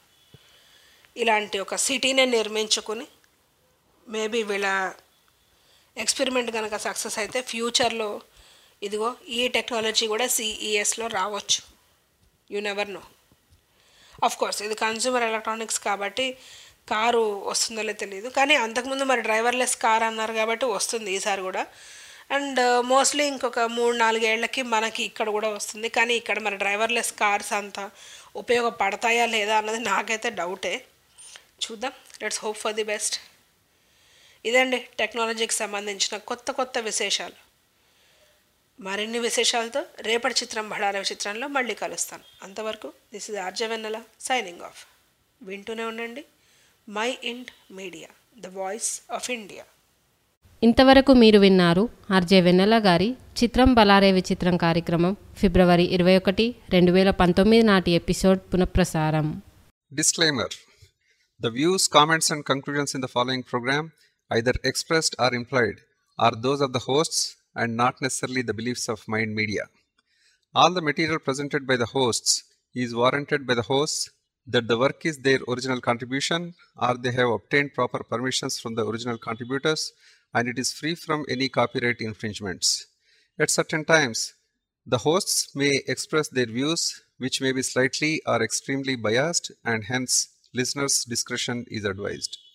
ఇలాంటి ఒక సిటీనే నిర్మించుకుని మేబీ వీళ్ళ ఎక్స్పెరిమెంట్ కనుక సక్సెస్ అయితే ఫ్యూచర్లో ఇదిగో ఈ టెక్నాలజీ కూడా సిఈఎస్లో రావచ్చు you never know of course ఇది కన్జ్యూమర్ ఎలక్ట్రానిక్స్ కాబట్టి కారు వస్తుందో లేదో తెలియదు కానీ అంతకుముందు మరి డ్రైవర్లెస్ కార్ అన్నారు కాబట్టి వస్తుంది ఈసారి కూడా అండ్ మోస్ట్లీ ఇంకొక మూడు నాలుగేళ్లకి మనకి ఇక్కడ కూడా వస్తుంది కానీ ఇక్కడ మరి డ్రైవర్లెస్ కార్స్ అంతా ఉపయోగపడతాయా లేదా అన్నది నాకైతే డౌటే చూద్దాం let's hope for the best ఇదండి టెక్నాలజీకి సంబంధించిన కొత్త కొత్త విశేషాలు మరిన్ని విశేషాలతో రేపటి చిత్రం బడారవ చిత్రంలో మళ్ళీ కలుస్తాను అంతవరకు this is RJ Vennela signing off వింటూనే ఉండండి MyInd Media the voice of India ఇంతవరకు మీరు విన్నారు ఆర్జే వెన్నెల గారి చిత్రం బలారే విచిత్రం కార్యక్రమం ఫిబ్రవరి ఇరవై ఒకటి రెండు వేల పంతొమ్మిది నాటి ఎపిసోడ్ పునఃప్రసారం Disclaimer The views, comments, and conclusions in the following program, either expressed or implied, are those of the hosts and not necessarily the beliefs of Mind Media. All the material presented by the hosts is warranted by the hosts that the work is their original contribution or they have obtained proper permissions from the original contributors and it is free from any copyright infringements. At certain times, the hosts may express their views, which may be slightly or extremely biased, and hence listeners' discretion is advised.